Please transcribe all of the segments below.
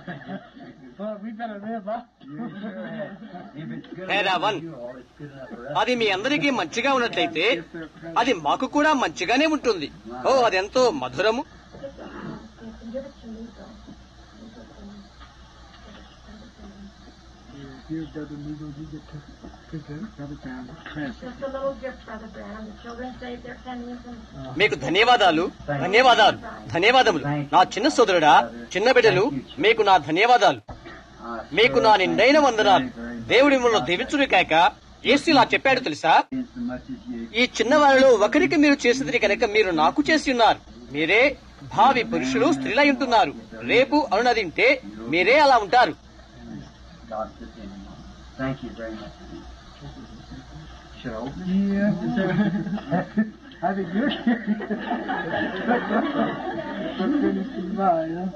well, we better live, huh? If it's good Hey, enough Ravan. for you all, it's good enough for us. అది మీ అందరికీ మంచిగా ఉన్నట్లయితే అది మాకు కూడా మంచిగానే ఉంటుంది ఓ అదెంతో మధురము Give it to me, though. Here, Brother Newell, you get to present Brother Brown with present. Just a little gift, Brother Brown. The children saved their pennies and మీకు ధన్యవాదాలు ధన్యవాదాలు ధన్యవాదములు నా చిన్న సోదరుడా చిన్న బిడ్డలు మీకు నా ధన్యవాదాలు Uh, మీకు నా నిండైన వందనాలు దేవుడి మిమ్మల్ని దీవించును కాక యేసు ఇలా చెప్పాడు తెలుసా in so much as you ఈ చిన్నవారిలో ఒకరికి మీరు చేసేది కనుక మీరు నాకు చేసి ఉన్నారు మీరే భావి పురుషులు స్త్రీలై ఉంటున్నారు రేపు అరుణదింటే మీరే అలా ఉంటారు God put in him. Thank you very much. Should I open it? Yeah. I think you're Goodness is mine, huh?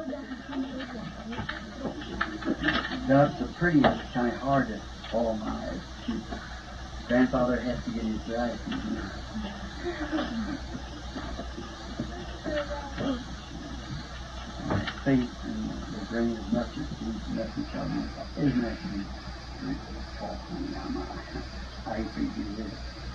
That's the prettiest, kind of hard to follow my grandfather has to get his right. Faith and the grain of mustard seeds nothing shall be. Isn't that to be awful now, my I hate for you to do this.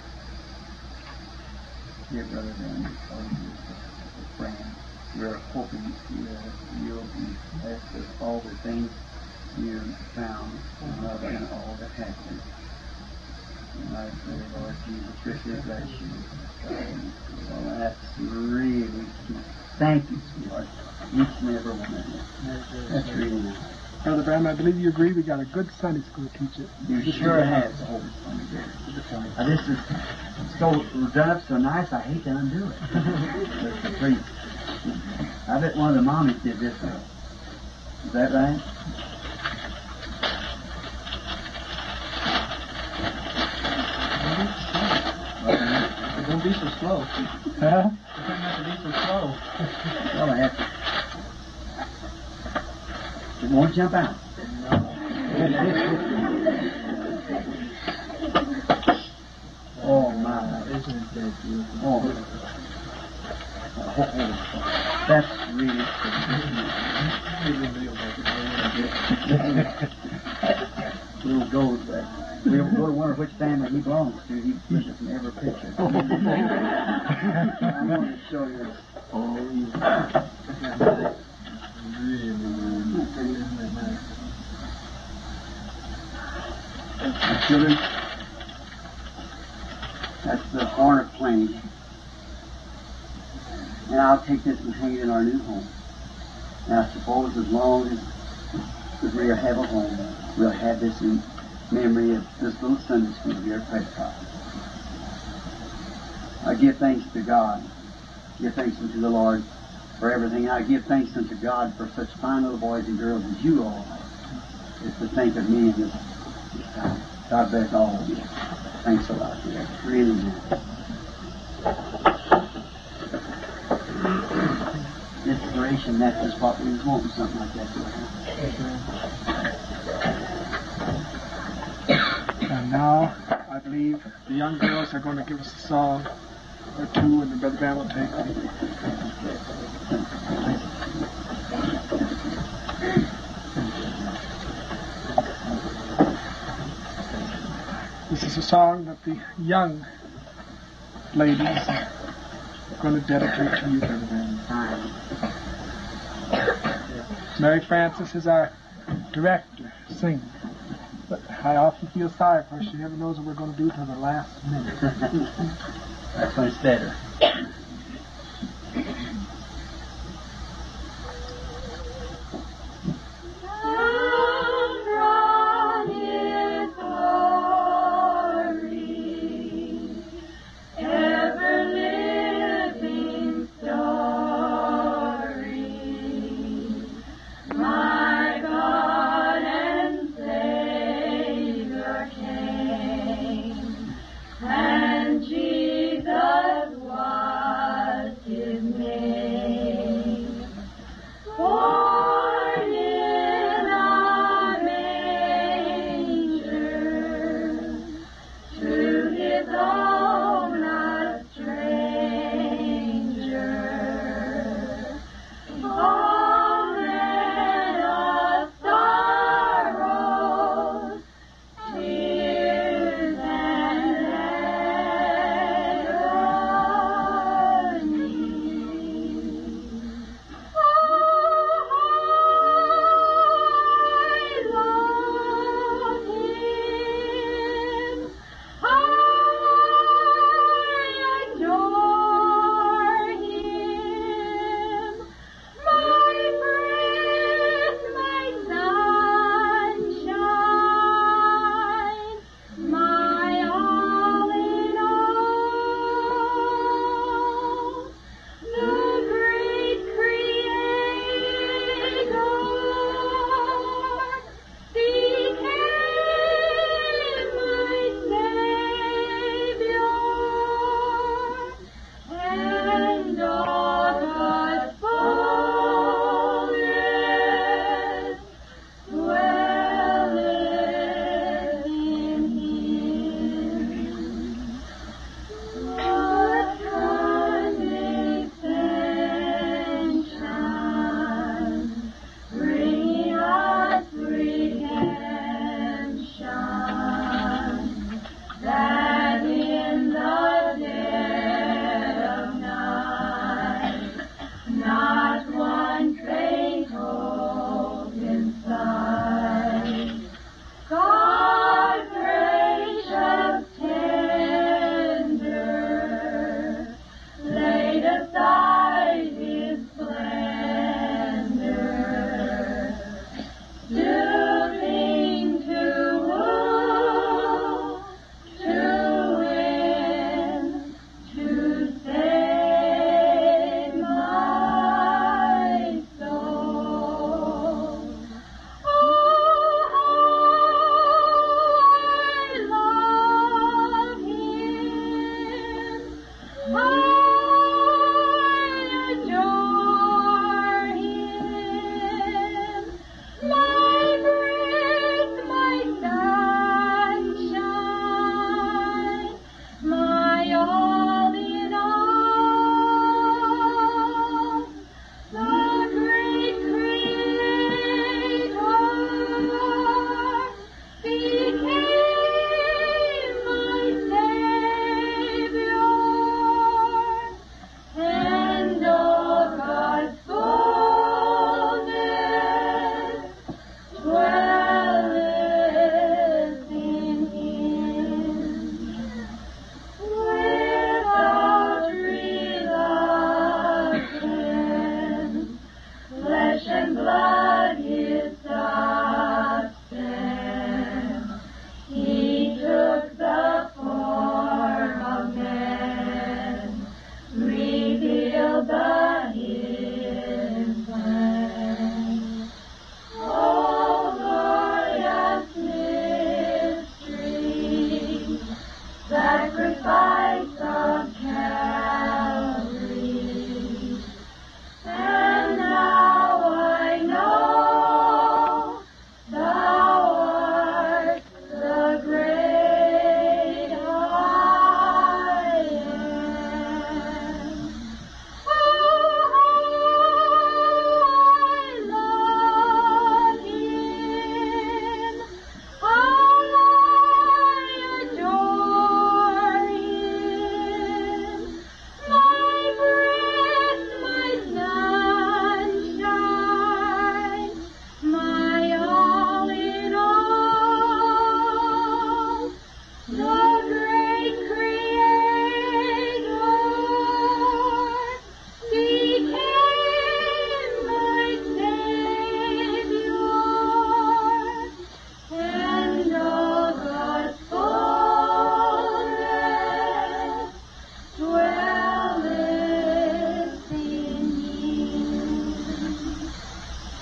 Dear brother, then, a friend, we're hoping uh, you'll be blessed with all the things you found in love and all that happened. And I pray, Lord Jesus, richly bless you. Um, well, that's really key. Thank you, sweetheart. Each and every one of you. That's really nice. Brother Brown, I believe you agree we got a good Sunday school teacher. You sure have the whole thing. Now, this is so done up so nice, I hate to undo it. But the priest, I bet one of the mommies did this one. Is that right? Don't be so slow. Huh? Don't be so slow. Well, I have to. It won't jump out. oh my! Isn't that beautiful? Oh. Oh, that's really little gold there. We don't go to wonder which family he belongs to. He puts it in every picture. I want to show you. Oh, yeah. Children, that's the Hornet plane. And I'll take this and hang it in our new home. And I suppose as long as, as we have a home, we'll have this in memory of this little Sunday school here at Prescott. I give thanks to God. Give thanks unto the Lord for everything. I give thanks unto God for such fine little boys and girls as you all are. Is to think of me in this, this time. God bless all of you. Thanks a lot, dear. Really nice. Inspiration, that is what we was wanting, something like that to happen. And now, I believe the young girls are going to give us a song or two, and then Brother Brown will take them. This is a song that the young ladies are going to dedicate to you, Brother Brown. Fine. Mary Frances is our director, singer. But I often feel sorry for her. She never knows what we're going to do till the last minute. That's when it's better. And Jesus was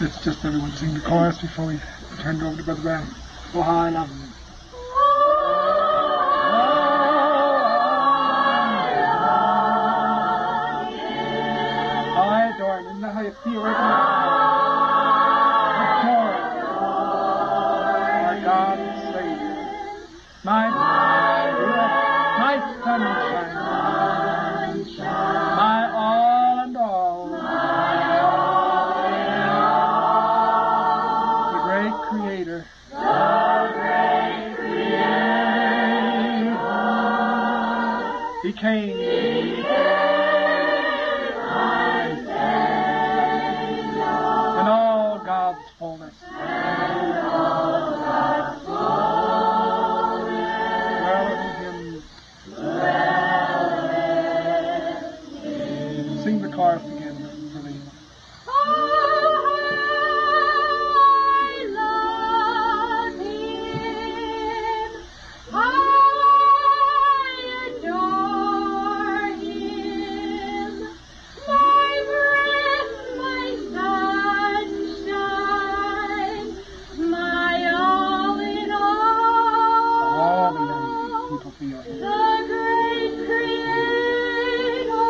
Let's just everyone sing the chorus before we turn it over to Brother Brown. Oh, how I love him. How I adore him. Isn't that how you feel right now? Adore him. Our God and Savior. My, my sunshine. My all and all. The great creator. He came. In all God's fullness. Dwell in him. Sing the chorus again, Selena. All the young people feel him. The great creator,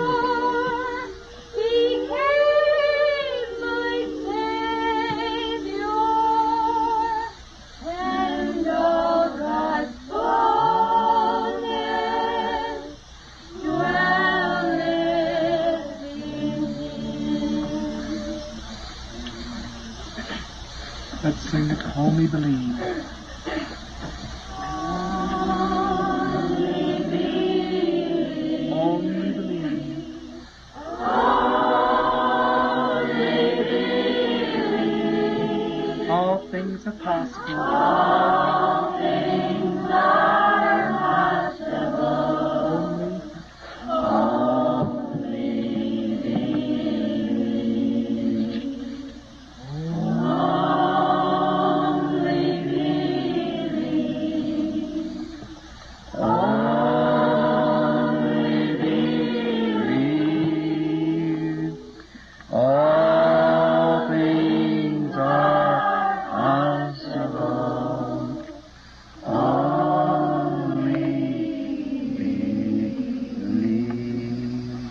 he came my Savior, and all God's fullness dwelleth in him. Let's sing it, only believe. Only believe. All things are possible. Only believe. All things are possible. Only believe.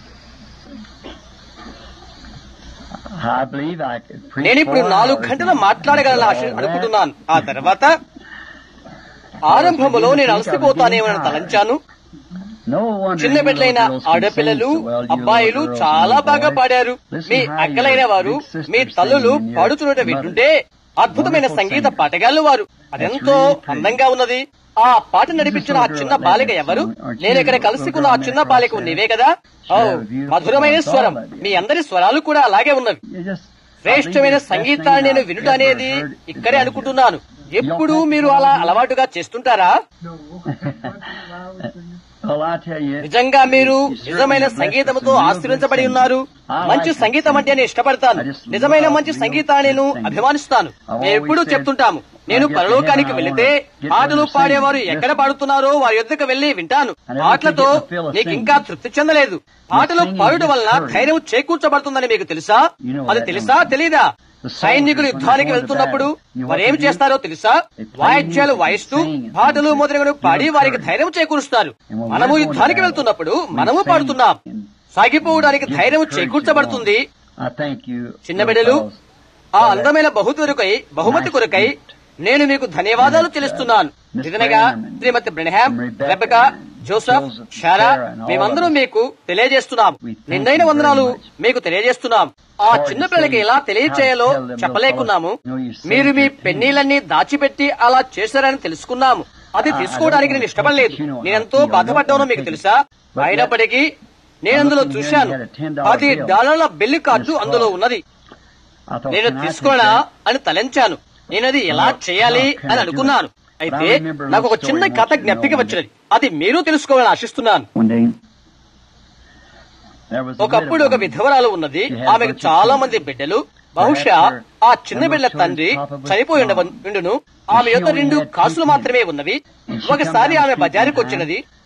I believe I could preach నేను ఇప్పుడు four నాలుగు hours గంటలు and- మాట్లాడగలను ఆశ- అనుకుంటున్నాను ఆ తర్వాత ఆరంభంలో నేను అలసిపోతానేమని తలంచాను No wonder చిన్న you బిడ్డలైన little girls can ఆడపిల్లలు sing so well, you అబ్బాయిలు little girls చాలా and బాగా boys. పాడారు Listen మీ how అక్కలైన your వారు big sisters మీ తల్లులు sing and your పాడుతున్నట్టు mothers. వింటుంటే అద్భుతమైన Wonderful సంగీత singer. పాటగాళ్ళు వారు అదెంతో really pretty. అందంగా ఉన్నది ఆ పాట నడిపించిన ఆ చిన్న బాలిక ఎవరు నేను ఇక్కడ కలుసుకున్న ఆ చిన్న బాలిక నీవే కదా ఓ మధురమైన స్వరం మీ అందరి స్వరాలు కూడా అలాగే ఉన్నవి You just- శ్రేష్టమైన సంగీతాన్ని నేను వినుట అనేది ఇక్కడే అనుకుంటున్నాను ఎప్పుడు మీరు అలా అలవాటుగా చేస్తుంటారా well, I tell you, నిజంగా మీరు నిజమైన సంగీతంతో ఆశ్రయించబడి ఉన్నారు మంచి సంగీతం అంటే నేను ఇష్టపడతాను నిజమైన మంచి సంగీతాన్ని నేను అభిమానిస్తాను మేము ఎప్పుడూ చెప్తుంటాము నేను పరలోకానికి వెళితే పాటలు పాడేవారు ఎక్కడ పాడుతున్నారో వారి యొద్దకు వెళ్లి వింటాను పాటలతో నీకు ఇంకా తృప్తి చెందలేదు పాటలు పాడటం వలన ధైర్యం చేకూర్చబడుతుందని మీకు తెలుసా అది తెలుసా తెలీదా సైనికులు యుద్ధానికి వెళ్తున్నప్పుడు వారేం చేస్తారో తెలుసా వాయిద్యాలు వాయిస్తూ పాటలు మొదలగును పాడి వారికి ధైర్యం చేకూరుస్తారు మనము యుద్ధానికి వెళ్తున్నప్పుడు మనము పాడుతున్నాం సాగిపోవడానికి ధైర్యం చేకూర్చబడుతుంది I thank you. చిన్న బిడ్డలు ఆ అందమైన బహుమతి కొరకై బహుమతి కొరకై నేను మీకు ధన్యవాదాలు చెల్లిస్తున్నాను నిజంగా Srimathi Brenham Rebecca Joseph Sara మేమందరం మీకు తెలియజేస్తున్నాం నిన్నైన వందనాలు మీకు తెలియజేస్తున్నాం ఆ చిన్న పిల్లలకి ఎలా తెలియచేయాలో చెప్పలేకున్నాము మీరు మీ పెన్నీలన్నీ దాచిపెట్టి అలా చేశారని తెలుసుకున్నాము అది తీసుకోవడానికి నేను ఇష్టపడలేదు నేనెంతో బాధపడ్డానో మీకు తెలుసా అయినప్పటికీ నేను అందులో చూశాను పది డాలర్ల బిల్లు కార్డు అందులో ఉన్నది I thought, నేను can I take తీసుకోనా that? అని తలంచాను నేనది ఎలా చేయాలి అని అనుకున్నాను అయితే నాకు ఒక చిన్న కథ జ్ఞప్తికి వచ్చినది అది మీరు తెలుసుకోవాలని ఆశిస్తున్నాను One day, there was a ఒకప్పుడు ఒక widow. విధవరాలు ఉన్నది ఆమెకు చాలా మంది బిడ్డలు బహుశా ఆ చిన్న బిడ్డల తండ్రి చనిపోయి ఉండవ- ఉండును ఆమె యొక్క రెండు కాసులు మాత్రమే ఉన్నవి ఒకసారి ఆమె బజారుకు వచ్చినది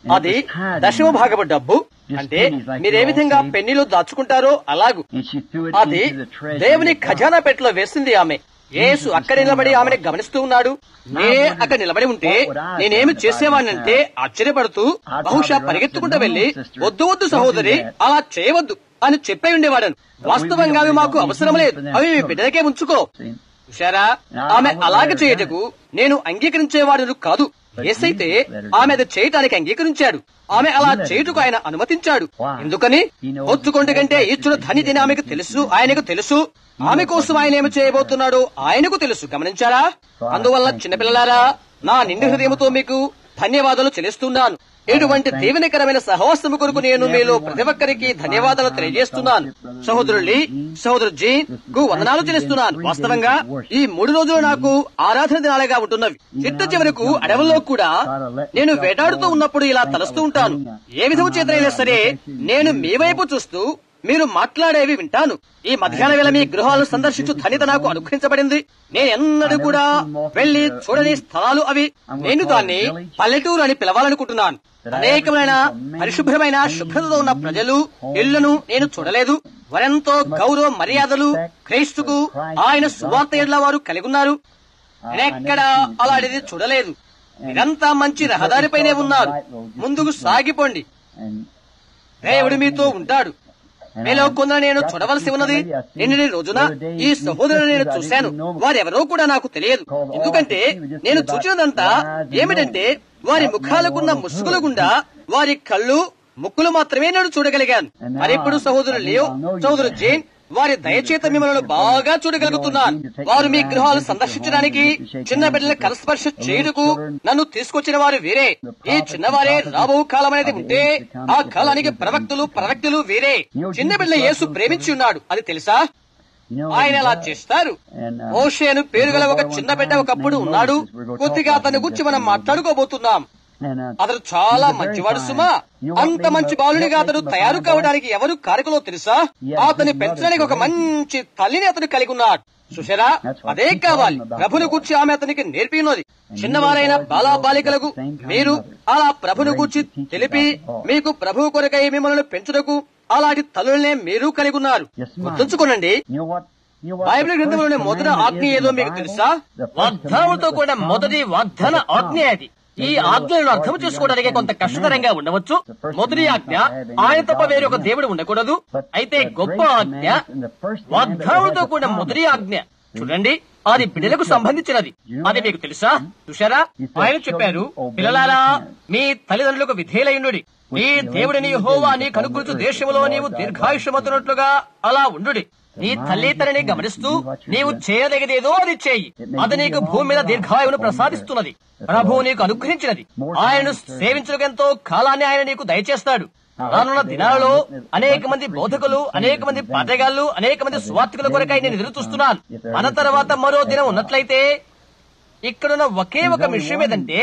అది దశమ భాగపు డబ్బు అంటే మీరే విధంగా పెన్నిలు దాచుకుంటారో అలాగు And she threw it అది into the treasure. దేవుని ఖజానా పెట్టెలో వేసింది ఆమె యేసు అక్కడ నిలబడి ఆమెను గమనిస్తూ ఉన్నాడు నేనే అక్కడ నిలబడి ఉంటే నేనేమి చేసేవాడినంటే ఆశ్చర్యపడుతూ బహుశా పరిగెత్తుకుంటూ వెళ్లి వద్దు వద్దు సహోదరి అలా చేయవద్దు అని చెప్పే ఉండేవాడను వాస్తవంగా అవి మాకు అవసరం లేదు అవి మీ బిడ్డలకే ఉంచుకో See? చూశారా ఆమె అలాగే చేయటకు నేను అంగీకరించేవాడు కాదు ఏసైతే ఆమె అది చేయటానికి అంగీకరించాడు ఆమె అలా చేయుటకు ఆయన అనుమతించాడు ఎందుకని ఒత్తుకొండ కంటే ఇచ్చుడు ధనిదని ఆమెకు తెలుసు ఆయనకు తెలుసు ఆమె కోసం ఆయన ఏమి చేయబోతున్నాడో ఆయనకు తెలుసు గమనించారా అందువల్ల చిన్నపిల్లలారా నా నిండు హృదయముతో మీకు ధన్యవాదాలు చెల్లిస్తున్నాను ఎటువంటి దీవెనకరమైన సహవాసము కొరకు నేను మీలో ప్రతి ఒక్కరికి ధన్యవాదాలు తెలియజేస్తున్నాను సహోదరుల్ని సహోదరు జీ కు వందనాలు చెల్లిస్తున్నాను వాస్తవంగా ఈ మూడు రోజులు నాకు ఆరాధన దినాలుగా ఉంటున్నవి చిట్ట చివరకు అడవుల్లో కూడా నేను వేటాడుతూ ఉన్నప్పుడు ఇలా తలస్తూ ఉంటాను ఏ విధము చేతనైనా సరే నేను మీ వైపు చూస్తూ మీరు మాట్లాడేవి వింటాను ఈ మధ్యాహ్న వేళ మీ గృహాలను సందర్శించు ధన్యత నాకు అనుగ్రహించబడింది నేను ఎన్నడూ కూడా వెళ్లి చూడని స్థలాలు అవి నేను దాన్ని పల్లెటూరు అని పిలవాలనుకుంటున్నాను అనేకమైన పరిశుభ్రమైన శుభ్రతతో ఉన్న ప్రజలు ఇళ్లను నేను చూడలేదు వారెంతో గౌరవ మర్యాదలు క్రైస్తుకు ఆయన సువార్త ఎడ్ల వారు కలిగి ఉన్నారు నేనెక్కడ అలాంటిది చూడలేదు మీరంతా మంచి రహదారిపైనే ఉన్నారు ముందుకు సాగిపోండి And దేవుడు మీతో ఉంటాడు మీలో కొందరు నేను చూడవలసి ఉన్నది నిన్నటి రోజున ఈ సహోదరుని నేను చూశాను వారెవరో కూడా నాకు తెలియదు ఎందుకంటే నేను చూసినదంతా ఏమిటంటే వారి ముఖాలకున్న ముసుగుల గుండా వారి కళ్ళు ముక్కులు మాత్రమే నేను చూడగలిగాను మరి ఇప్పుడు సహోదరులు లేవు సహోదరు జైన్ వారి దయచేత మిమ్మల్ని బాగా చూడగలుగుతున్నాను వారు మీ గృహాలు సందర్శించడానికి చిన్న బిడ్డల కరస్పర్శ చేయుటకు నన్ను తీసుకొచ్చిన వారు వేరే ఈ చిన్నవారే రాబో కాలం అనేది ఉంటే ఆ కాలానికి ప్రవక్తులు ప్రవక్తులు వేరే చిన్న బిడ్డల యేసు ప్రేమించి ఉన్నాడు అది తెలుసా you know, ఆయన అలా చేస్తారు And, uh, మోషేను పేరు గల ఒక చిన్న బిడ్డ ఒకప్పుడు ఉన్నాడు కొద్దిగా అతని గురించి మనం మాట్లాడుకోబోతున్నాం and, uh, అతడు చాలా మంచివాడు సుమా అంత మంచి బాలునిగా అతడు తయారు కావడానికి ఎవరు కారకులో తెలుసా అతని పెంచడానికి ఒక మంచి తల్లిని అతడు కలిగి ఉన్నాడు సుషరా అదే కావాలి ప్రభుని కూర్చి ఆమె అతనికి నేర్పి ఉన్నది చిన్నవారైన బాలా బాలికలకు మీరు అలా ప్రభుని కూర్చి తెలిపి మీకు ప్రభు కొరకై మిమ్మల్ని పెంచుటకు అలాంటి తల్లులనే మీరు కలిగి ఉన్నారు గుర్తుంచుకోనండి you know what? You know what? Bible గ్రంథంలోని మొదటి ఆజ్ఞ ఏదో మీకు తెలుసా వాగ్దానంతో కూడిన మొదటి వాగ్దాన ఆజ్ఞ అది ఈ ఆజ్ఞలను అర్థం చేసుకోవడానికి కొంత కష్టతరంగా ఉండవచ్చు మొదటి ఆజ్ఞ ఆయన తప్ప వేరే ఒక దేవుడు ఉండకూడదు అయితే గొప్ప ఆజ్ఞ వాగ్దానంతో కూడిన మొదటి ఆజ్ఞ చూడండి అది బిడ్డలకు సంబంధించినది అది మీకు తెలుసా చూశారా ఆయన చెప్పారు పిల్లలారా మీ తల్లిదండ్రులకు విధేయులైండు ఈ దేవుడిని హోవా నీ కనుగురుచు దేశంలో నీవు దీర్ఘాయుషమతున్నట్లుగా అలా ఉండు నీ తల్లి తనని గమనిస్తూ నీవు చేయదగిదేదో అది చేయి అది నీకు భూమి మీద దీర్ఘాయువును ప్రసాదిస్తున్నది ప్రభువు నీకు అనుగ్రహించినది ఆయనను సేవించడానికి ఎంతో కాలాన్ని ఆయన నీకు దయచేస్తాడు రానున్న దినాలలో అనేక మంది బోధకులు అనేక మంది పాటగాళ్లు అనేక మంది స్వార్థికుల కొరకై నేను ఎదురు చూస్తున్నాను మన తర్వాత మరో దినం ఉన్నట్లయితే ఇక్కడున్న ఒకే ఒక విషయం ఏదంటే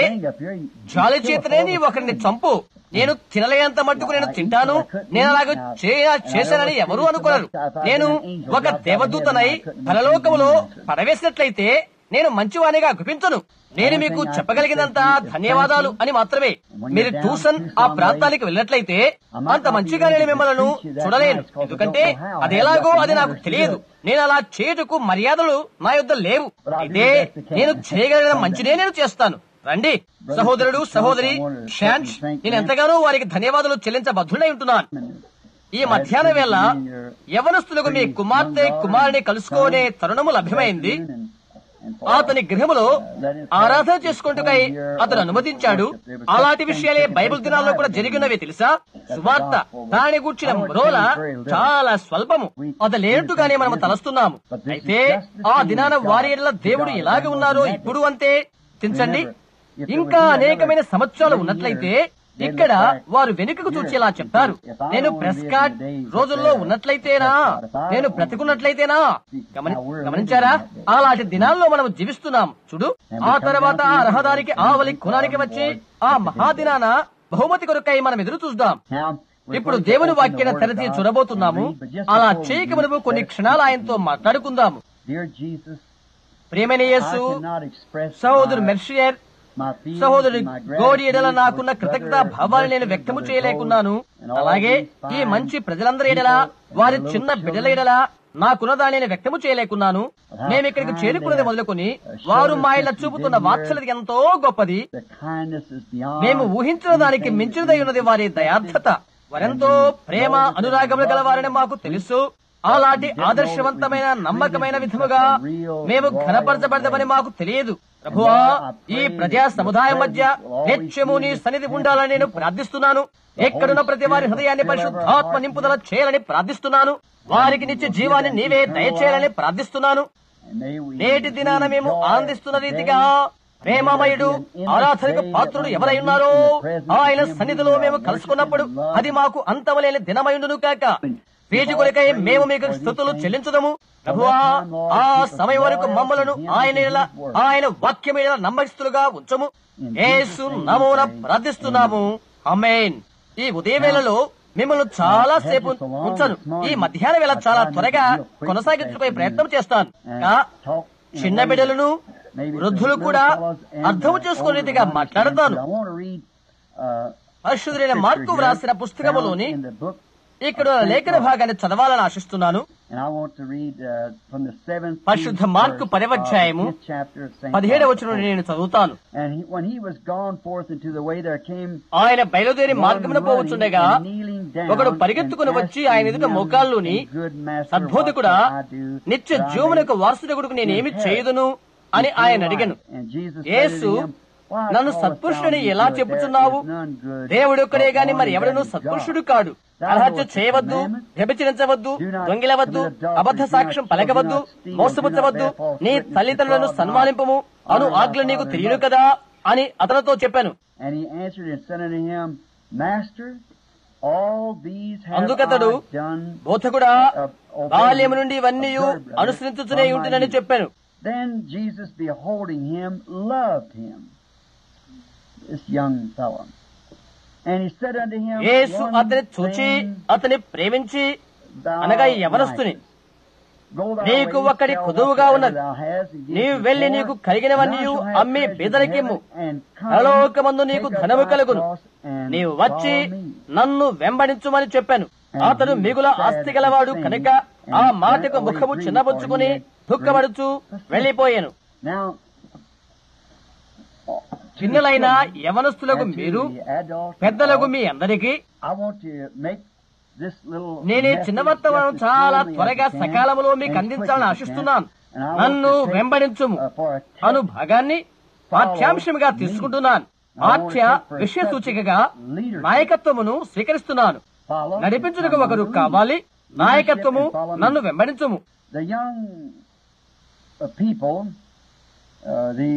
జాలి చేతనే నీ ఒకరిని చంపు నేను తినలేనంత మట్టుకు నేను తింటాను నేను అలాగ చేయ- చేశానని ఎవరూ అనుకోరు నేను ఒక దేవదూతనై పరలోకములో పడవేసినట్లయితే నేను మంచివానిగా గుపించను నేను మీకు చెప్పగలిగినంత ధన్యవాదాలు అని మాత్రమే మీరు ట్యూషన్ ఆ ప్రాంతానికి వెళ్ళినట్లయితే అంత మంచిగా నేను మిమ్మల్ని చూడలేను ఎందుకంటే అది ఎలాగో అది నాకు తెలియదు నేను అలా చేయుటకు మర్యాదలు నా యొద్ద లేవు అయితే నేను చేయగలిగిన మంచినే నేను చేస్తాను రండి సహోదరుడు సహోదరి షాన్స్ నేను ఎంతగానో వారికి ధన్యవాదాలు చెల్లించబద్ధుడై ఉంటున్నాను ఈ మధ్యాహ్న వేళ యవనస్తులకు మీ కుమార్తె కుమారుని కలుసుకోనే తరుణము లభ్యమైంది అతని గృహములో ఆరాధన చేసుకుంటుకై అతను అనుమతించాడు అలాంటి విషయాలే బైబిల్ దినాల్లో కూడా జరిగినవి తెలుసా సువార్త దాని కూర్చిన రోల చాలా స్వల్పము అది లేనట్టుగానే మనం తలస్తున్నాము అయితే ఆ దినాన వారి ఎడల దేవుడు ఎలాగ ఉన్నారో ఇప్పుడు అంతే చించండి ఇంకా అనేకమైన సంవత్సరాలు ఉన్నట్లయితే ఇక్కడ వారు వెనుకకు చూచి ఇలా చెప్తారు నేను ప్రెస్కాట్ రోజుల్లో ఉన్నట్లయితేనా నేను బ్రతికున్నట్లయితేనా గమని గమనించారా అలాంటి దినాల్లో మనం జీవిస్తున్నాం చూడు ఆ తర్వాత ఆ రహదారికి ఆవలి కులానికి వచ్చి ఆ మహాదినాన బహుమతి కొరకై మనం ఎదురు చూద్దాం ఇప్పుడు దేవుని వాక్యాన్ని తెరచి చూడబోతున్నాము అలా చేయక మనము కొన్ని క్షణాలు ఆయనతో మాట్లాడుకుందాము Dear Jesus, ప్రియమైన I యేసు cannot express సహోదరు my, మెర్షియర్ సహోదరుడు గోడి ఎడల నాకున్న కృతజ్ఞత భావాన్ని నేను వ్యక్తము చేయలేకున్నాను అలాగే ఈ మంచి ప్రజలందరి ఎడల వారి చిన్న బిడ్డల ఎడల నాకున్న దాన్ని నేను వ్యక్తము చేయలేకున్నాను మేము ఇక్కడికి చేరుకున్నది మొదలుకొని వారు మా ఇళ్ళ చూపుతున్న వాత్సల్యత ఎంతో గొప్పది The kindness is beyond. మేము ఊహించిన దానికి మించినదై ఉన్నది వారి దయార్థత వారెంతో ప్రేమ అనురాగములు గల వారని మాకు తెలుసు అలాంటి ఆదర్శవంతమైన నమ్మకమైన విధముగా మేము ఘనపరచబడదామని మాకు తెలియదు ప్రభువా ఈ ప్రజా సముదాయం మధ్య నిత్యము నీ సన్నిధి ఉండాలని నేను ప్రార్థిస్తున్నాను ఎక్కడున్న ప్రతి వారి హృదయాన్ని పరిశుద్ధాత్మ నింపుదల చేయాలని ప్రార్థిస్తున్నాను వారికి నిత్య జీవాన్ని నీవే దయచేయాలని ప్రార్థిస్తున్నాను And may we నేటి దినాన మేము ఆనందిస్తున్న రీతిగా ప్రేమమయుడు ఆరాధనకు పాత్రుడు ఎవరై ఉన్నారో ఆయన సన్నిధిలో మేము కలుసుకున్నప్పుడు అది మాకు అంతమలేని దినమైండును కాక వీటి కొరకై మేము మీకు స్థుతులు చెల్లించుదము ప్రభువా ఆ సమయం వరకు మమ్మలను ఆయన ఎడల, ఆయన వాక్యం ఎడల నమ్మకస్తులుగా ఉంచము యేసు నమోన ప్రార్థిస్తున్నాము అమేన్ ఈ ఉదయవేళలో మిమ్మల్ని చాలా సేపు ఉంచను ఈ మధ్యాహ్న వేళ చాలా త్వరగా కొనసాగించుకునే ప్రయత్నం చేస్తాను ఇంకా చిన్న బిడ్డలను వృద్ధులు కూడా అర్థం చేసుకునే రీతిగా మాట్లాడతాను I want to read uh, పరిశుద్ధులైన మార్కు వ్రాసిన పుస్తకములోని in the book, ఇక్కడ లేఖన భాగాన్ని చదవాలని ఆశిస్తున్నాను and I want to read uh, from the seventh పరిశుద్ధ మార్కు verse పదవ of అధ్యాయము the fifth chapter of Saint పదిహేడవ Mark. వచనం నేను చదువుతాను And he, when he was gone forth into the way, there came ఆయన బయలుదేరి one మార్గమున running పోవచ్చుండగా and kneeling down ఒకడు and పరిగెత్తుకుని వచ్చి asking ఆయన ఎదుట him, మోకాళ్ళుని Good master, సద్బోధకుడా what shall I do నిత్య that I జీవమునకు may వారసుడకుడు నేనేమి inherit చేయుదును అని ఆయన అడిగాను And Jesus said Yesu unto him, Why నన్ను callest సత్పురుషుడని thou me ఎలా good? చెప్పుచున్నావు There is none good దేవుడు ఒక్కడే but గాని one మరి ఎవడను that is సత్పురుషుడు God. కాడు అర్హత్య చేయవద్దు వ్యభిచరించవద్దు దొంగిలవద్దు అబద్ధ సాక్ష్యం పలకవద్దు మోసపుచ్చవద్దు నీ తల్లిదండ్రులను సన్మానింపము అను ఆజ్ఞలు నీకు తెలియను కదా అని అతనితో చెప్పాను And he answered and said unto him, Master, all these have అందుకతడు I done. బోధకుడా uh, obeyed, బాల్యము నుండి ఇవన్నీ observed, brother, అనుసరించుతూనే from my ఉంటునని youth." చెప్పాను Then Jesus, beholding him, loved him, this young fellow. And he said unto him, Yesu One అతని చూచి thing అతని ప్రేమించి thou అనగా ఈ యవనస్తుని lackest. Go thy నీకు ways, ఒక్కడి sell కొదువుగా whatsoever ఉన్నది. thou hast, and give నీవు to వెళ్లి the నీకు poor, కలిగినవన్నీ and thou shalt have అమ్మి treasure in బీదలకిమ్ము heaven, and come, పరలోకమందు నీకు take up ధనము thy కలుగును cross, and నీవు వచ్చి follow me. నన్ను వెంబడించుమని చెప్పాను అతడు మిగుల ఆస్తి గలవాడు కనుక ఆ మాటకు ముఖము చిన్నబుచ్చుకుని దుఃఖపడుచు వెళ్లిపోయాను Now, చిన్నలైన యవనస్తులకు and to మీరు the adults, పెద్దలకు మీ అందరికీ I want to make this little నేనే message చిన్న వర్తమానం just as చాలా slowly త్వరగా as I can, సకాలంలో మీకు and అందించాలని quick as I can. ఆశిస్తున్నాను And I want నన్ను to take, వెంబడించుము uh, for a text, అను భాగాన్ని పాఠ్యాంశంగా తీసుకుంటున్నాను పాఠ్య విషయ సూచికగా నాయకత్వమును స్వీకరిస్తున్నాను follow, నడిపించుటకు ఒకరు కావాలి నాయకత్వము నన్ను వెంబడించుము The young uh, people, uh, the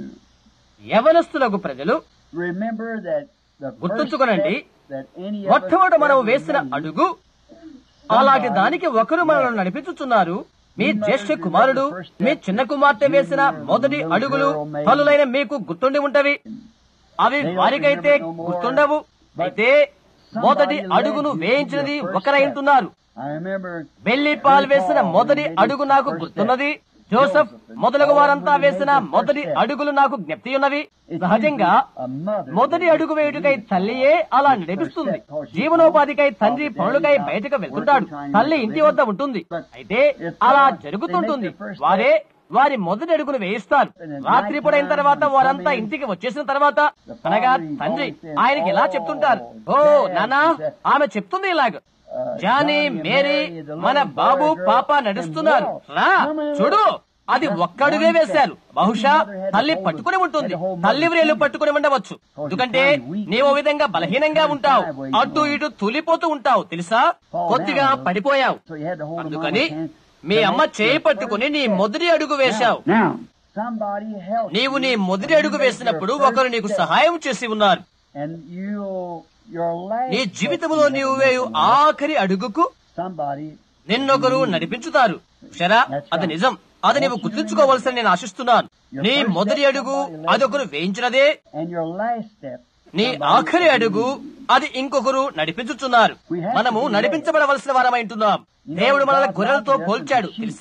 యవనస్తులకు ప్రజలు remember that the first గుర్తుంచుకోనండి, step that any of us మొట్టమొదట మనం ever వేసిన made అడుగు అలాంటి దానికి ఒకరు మనల్ని నడిపించుచున్నారు మీ జ్యేష్ఠ కుమారుడు మీ చిన్న కుమార్తె వేసిన మొదటి అడుగులు పనులైన మీకు గుర్తుండి ఉంటవి అవి వారికైతే గుర్తుండవు అయితే మొదటి అడుగును వేయించినది ఒకరై ఉంటున్నారు I remember వెళ్లి పాలు వేసిన మొదటి అడుగు నాకు గుర్తున్నది జోసెఫ్ మొదలగు వారంతా వేసిన మొదటి అడుగులు నాకు జ్ఞప్తి ఉన్నవి సహజంగా a mother మొదటి అడుగు వేయుటకై తల్లియే అలా నడిపిస్తుంది జీవనోపాధికై తండ్రి పనులకై బయటకు వెళ్తుంటాడు తల్లి ఇంటి వద్ద ఉంటుంది అయితే అలా జరుగుతుంటుంది వారే వారి మొదటి అడుగును వేయిస్తారు రాత్రి పొడైన తర్వాత వారంతా ఇంటికి వచ్చేసిన తర్వాత అనగా తండ్రి ఆయనకి ఇలా చెప్తుంటారు ఓ నానా ఆమె చెప్తుంది ఇలాగ జానీ మేరీ మన బాబు పాప నడుస్తున్నారు రా చూడు అది ఒక్కడుగే వేశారు బహుశా తల్లి పట్టుకుని ఉంటుంది తల్లి వ్రేళ్లు పట్టుకుని ఉండవచ్చు ఎందుకంటే నీవు విధంగా బలహీనంగా ఉంటావు అటు ఇటు తూలిపోతూ ఉంటావు తెలుసా కొద్దిగా పడిపోయావు so you had to hold the అందుకని mama's hand. మీ అమ్మ చేయి పట్టుకుని నీ మొదటి అడుగు వేశావు Now, somebody helped నీవు నీ you మొదటి when అడుగు you made వేసినప్పుడు your first ఒకరు నీకు step. సహాయం చేసి ఉన్నారు And you, your last నీ step జీవితంలో you నీవు never వేయు made the next. ఆఖరి అడుగుకు Somebody నిన్నొకరు నడిపించుతారు షరా అది నిజం అది నీవు గుర్తుంచుకోవాల్సిన నేను ఆశిస్తున్నాను నీ మొదటి అడుగు అదొకరు వేయించినదే and your last step. నీ ఆఖరి అడుగు అది ఇంకొకరు నడిపించుచున్నారు మనము నడిపించబడవలసిన వారమై ఉంటున్నాం దేవుడు మనల్ని గొర్రెలతో పోల్చాడు తెలుసా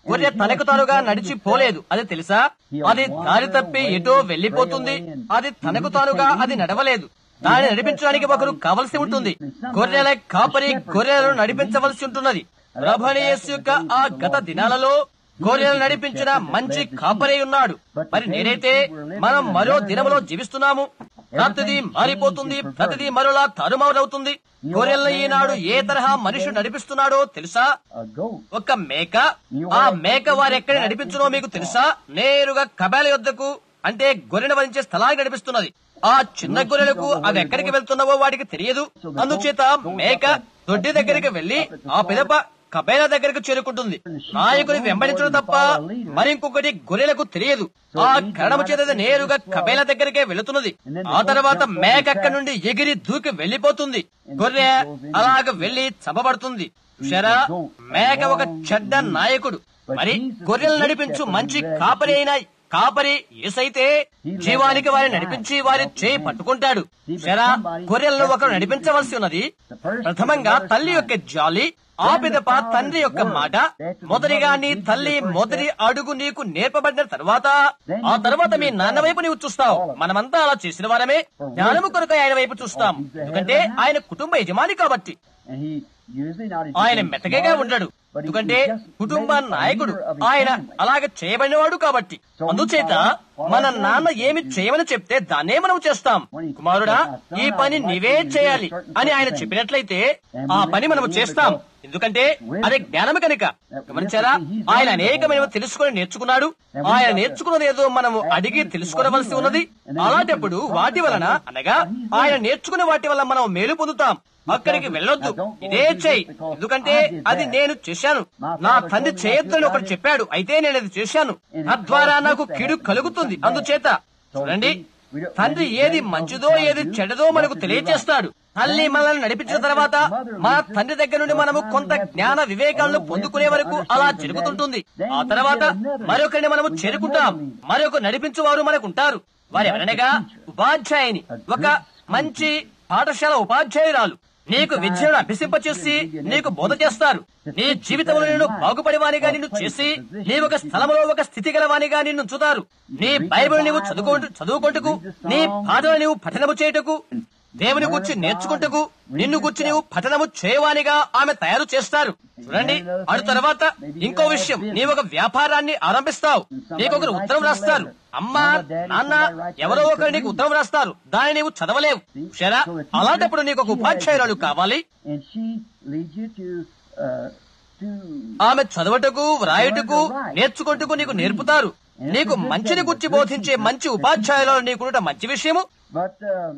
గొర్రె తనకు తానుగా నడిచి పోలేదు అది తెలుసా అది దారి తప్పి ఎటో వెళ్లిపోతుంది అది తనకు తానుగా అది నడవలేదు దాన్ని నడిపించడానికి ఒకరు కావలసి ఉంటుంది గొర్రెల కాపరి గొర్రెలను నడిపించవలసి ఉంటున్నది ప్రభణీయస్ యొక్క ఆ గత దినాలలో గొర్రెలను నడిపించిన మంచి కాపరి ఉన్నాడు మరి నేనైతే మనం మరో దినములో జీవిస్తున్నాము ప్రతిదీ మారిపోతుంది ప్రతిదీ మరోలా తారుమారవుతుంది గొర్రెలను ఈనాడు ఏ తరహా మనుషుడు నడిపిస్తున్నాడో తెలుసా A goat. ఒక మేక ఆ మేక వారెక్కడ నడిపించునో మీకు తెలుసా నేరుగా కబాల యొద్దకు అంటే గొర్రెను వరించే స్థలానికి నడిపిస్తున్నది ఆ చిన్న గొర్రెలకు అవి ఎక్కడికి వెళ్తున్నావో వాటికి తెలియదు అందుచేత మేక దొడ్డి దగ్గరికి వెళ్లి ఆ పిదప కబేల దగ్గరకు చేరుకుంటుంది నాయకుని వెంబడించడం తప్ప మరింకొకటి గొర్రెలకు తెలియదు ఆ కరణము చేత అది నేరుగా కబేల దగ్గరికే వెళుతున్నది ఆ తర్వాత మేక అక్కడి నుండి ఎగిరి దూకి వెళ్లిపోతుంది గొర్రె అలాగ వెళ్లి చంపబడుతుంది చూశారా మేక ఒక చెడ్డ నాయకుడు మరి గొర్రెలు నడిపించు మంచి కాపరి అయిన కాపరి ఏసైతే జీవానికి వారిని నడిపించి వారి చేయి పట్టుకుంటాడు శరా గొర్రెలను ఒకరు నడిపించవలసి ఉన్నది ప్రథమంగా తల్లి యొక్క జాలి ఆ పిదప తండ్రి యొక్క మాట మొదటిగా నీ తల్లి మొదటి అడుగు నీకు నేర్పబడిన తర్వాత ఆ తర్వాత మీ నాన్న వైపు నీవు చూస్తావు మనమంతా అలా చేసిన వారమే జ్ఞానము కొరకు ఆయన వైపు చూస్తాం ఎందుకంటే ఆయన కుటుంబ యజమాని కాబట్టి And he usually not his ఆయన usually మెతకగా small, ఉండడు but he- ఎందుకంటే he just కుటుంబ really is a నాయకుడు leader of his ఆయన family. అలాగ చేయబడినవాడు కాబట్టి అందుచేత మన నాన్న ఏమి చేయమని చెప్తే దాన్నే మనం చేస్తాం కుమారుడా ఈ పని నీవే చేయాలి అని ఆయన చెప్పినట్లయితే ఆ పని మనము చేస్తాం ఎందుకంటే అదే జ్ఞానం కనుక గమనించారా ఆయన అనేకమైన తెలుసుకొని నేర్చుకున్నాడు ఆయన నేర్చుకున్నది ఏదో మనము అడిగి తెలుసుకోవలసి ఉన్నది అలాంటప్పుడు వాటి వలన అనగా ఆయన నేర్చుకునే వాటి వల్ల మనం మేలు పొందుతాం అక్కడికి వెళ్ళొద్దు ఇదే చేయి ఎందుకంటే అది నేను చేశాను నా తండ్రి చేయొద్దని ఒకడు చెప్పాడు అయితే నేను అది చేశాను తద్వారా నాకు కిడు కలుగుతుంది అందుచేత చూడండి తండ్రి ఏది మంచిదో ఏది చెడ్డదో మనకు తెలియజేస్తాడు తల్లి మనల్ని నడిపించిన తర్వాత మన తండ్రి దగ్గర నుండి మనము కొంత జ్ఞాన వివేకాలను పొందుకునే వరకు అలా జరుగుతుంటుంది ఆ తర్వాత మరొకరిని మనము చేరుకుంటాం మరొక నడిపించువారు మనకు ఉంటారు వారు ఎవరనగా ఉపాధ్యాయుని ఒక మంచి పాఠశాల ఉపాధ్యాయురాలు నీకు విద్యను అభ్యసింపచేసి నీకు బోధ చేస్తారు నీ జీవితంలో నేను బాగుపడేవానిగా నిన్ను చేసి నీ ఒక స్థలంలో ఒక స్థితి గలవానిగా నిన్ను చూతారు నీ బైబిల్ నీవు చదువుకుంటూ చదువుకుంటకు నీ పాటలు నీవు పఠనము చేయుటకు దేవుని గురించి నేర్చుకుంటకు నిన్ను గురించి నీవు పఠనము చేయవానిగా ఆమె తయారు చేస్తారు చూడండి అటు తర్వాత ఇంకో విషయం నీవు ఒక వ్యాపారాన్ని ఆరంభిస్తావు నీకు ఒకరు ఉత్తరం రాస్తారు అమ్మా నాన్న ఎవరో ఒకరు నీకు ఉత్తరం రాస్తారు దాన్ని నీవు చదవలేవు సరే అలాంటప్పుడు నీకు ఒక ఉపాధ్యాయురాలు కావాలి And she leads you to, uh, to ఆమె చదవటకు వ్రాయుటకు నేర్చుకుంటకు నీకు నేర్పుతారు నీకు మంచిని గుర్చి బోధించే మంచి ఉపాధ్యాయులు నీకు మంచి విషయము but um,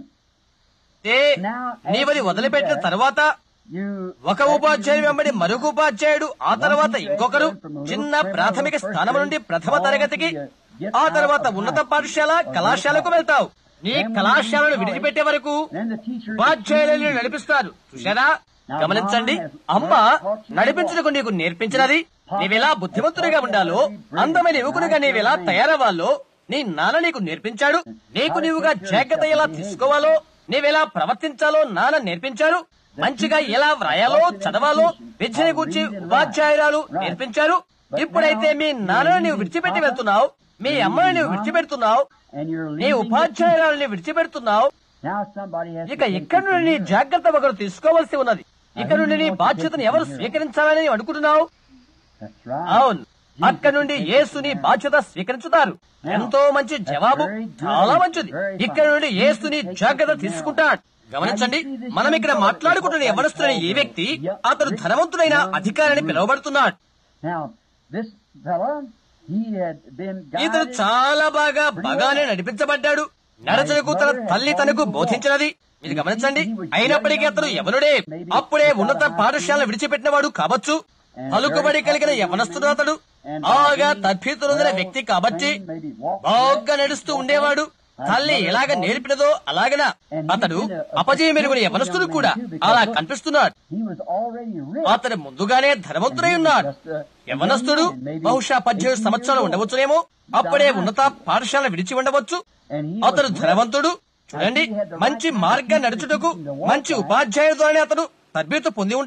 ఏ నీవది వదిలిపెట్టిన తర్వాత you ఒక ఉపాధ్యాయుడు వెంబడి మరొక ఉపాధ్యాయుడు ఆ తర్వాత ఇంకొకరు చిన్న ప్రాథమిక స్థానం నుండి ప్రథమ తరగతికి ఆ తర్వాత ఉన్నత పాఠశాల కళాశాలకు వెళ్తావు నీ కళాశాలను విడిచిపెట్టే వరకు then the teacher ఉపాధ్యాయులను నడిపిస్తారు చూశారా గమనించండి అమ్మ నడిపించుటకు నీకు నేర్పించినది నీవెలా బుద్ధిమంతుడిగా ఉండాలో అందమైన యువకుడిగా నీవెలా తయారవ్వాలో నీ నాన్న నీకు నేర్పించాడు నీకు నీవుగా జాగ్రత్త ఎలా తీసుకోవాలో నీవెలా ప్రవర్తించాలో నాన్న నేర్పించారు మంచిగా ఎలా వ్రాయాలో చదవాలో విద్యని గురించి ఉపాధ్యాయురాలు నేర్పించారు ఇప్పుడైతే మీ నాన్నను నీవు విడిచిపెట్టి వెళ్తున్నావు మీ అమ్మని నీవు విడిచిపెడుతున్నావు and you're నీ leaving ఉపాధ్యాయురాలని విడిచిపెడుతున్నావు now somebody has ఇక to take ఇక్కడ నుండి నీ the జాగ్రత్త ఒకరు తీసుకోవాల్సి ఉన్నది ఇక్కడ నుండి నీ బాధ్యతను ఎవరు స్వీకరించాలని నీవు అనుకుంటున్నావు That's right. అవును అక్కడ నుండి యేసు నీ బాధ్యత స్వీకరించుతారు ఎంతో మంచి జవాబు చాలా మంచిది ఇక్కడ నుండి యేసు నీ జాగ్రత్త తీసుకుంటాడు గమనించండి మనం ఇక్కడ మాట్లాడుకుంటున్న యవనస్తుడైన ఈ వ్యక్తి అతడు ధనవంతుడైన అధికారిని పిలువబడుతున్నాడు Now, this fella, he had been ఇతను guided చాలా బాగా బాగానే నడిపించబడ్డాడు నడచలకు తన తల్లి తనకు బోధించినది ఇది గమనించండి అయినప్పటికీ అతను ఎవరుడే అప్పుడే ఉన్నత పాఠశాల విడిచిపెట్టినవాడు కావచ్చు పలుకుబడి కలిగిన యవనస్తుడు అతడు బాగా తప్పితులుందిన వ్యక్తి కాబట్టి maybe walk బాగా నడుస్తూ ఉండేవాడు తల్లి ఎలాగ నేర్పినదో అలాగనా అతడు అపజయ మెరుగుని యవనస్తుడు కూడా అలా కనిపిస్తున్నాడు he was already rich. అతడు ముందుగానే ధనవంతుడై ఉన్నాడు Just, uh, యవనస్తుడు బహుశా పద్దెనిమిది సంవత్సరాలు ఉండవచ్చునేమో అప్పుడే ఉన్నత పాఠశాల విడిచి ఉండవచ్చు and he అతడు was ధనవంతుడు చూడండి మంచి మార్గం నడుచుటకు మంచి ఉపాధ్యాయుడు ద్వారా అతడు తర్బీతు పొంది ఉంటాడు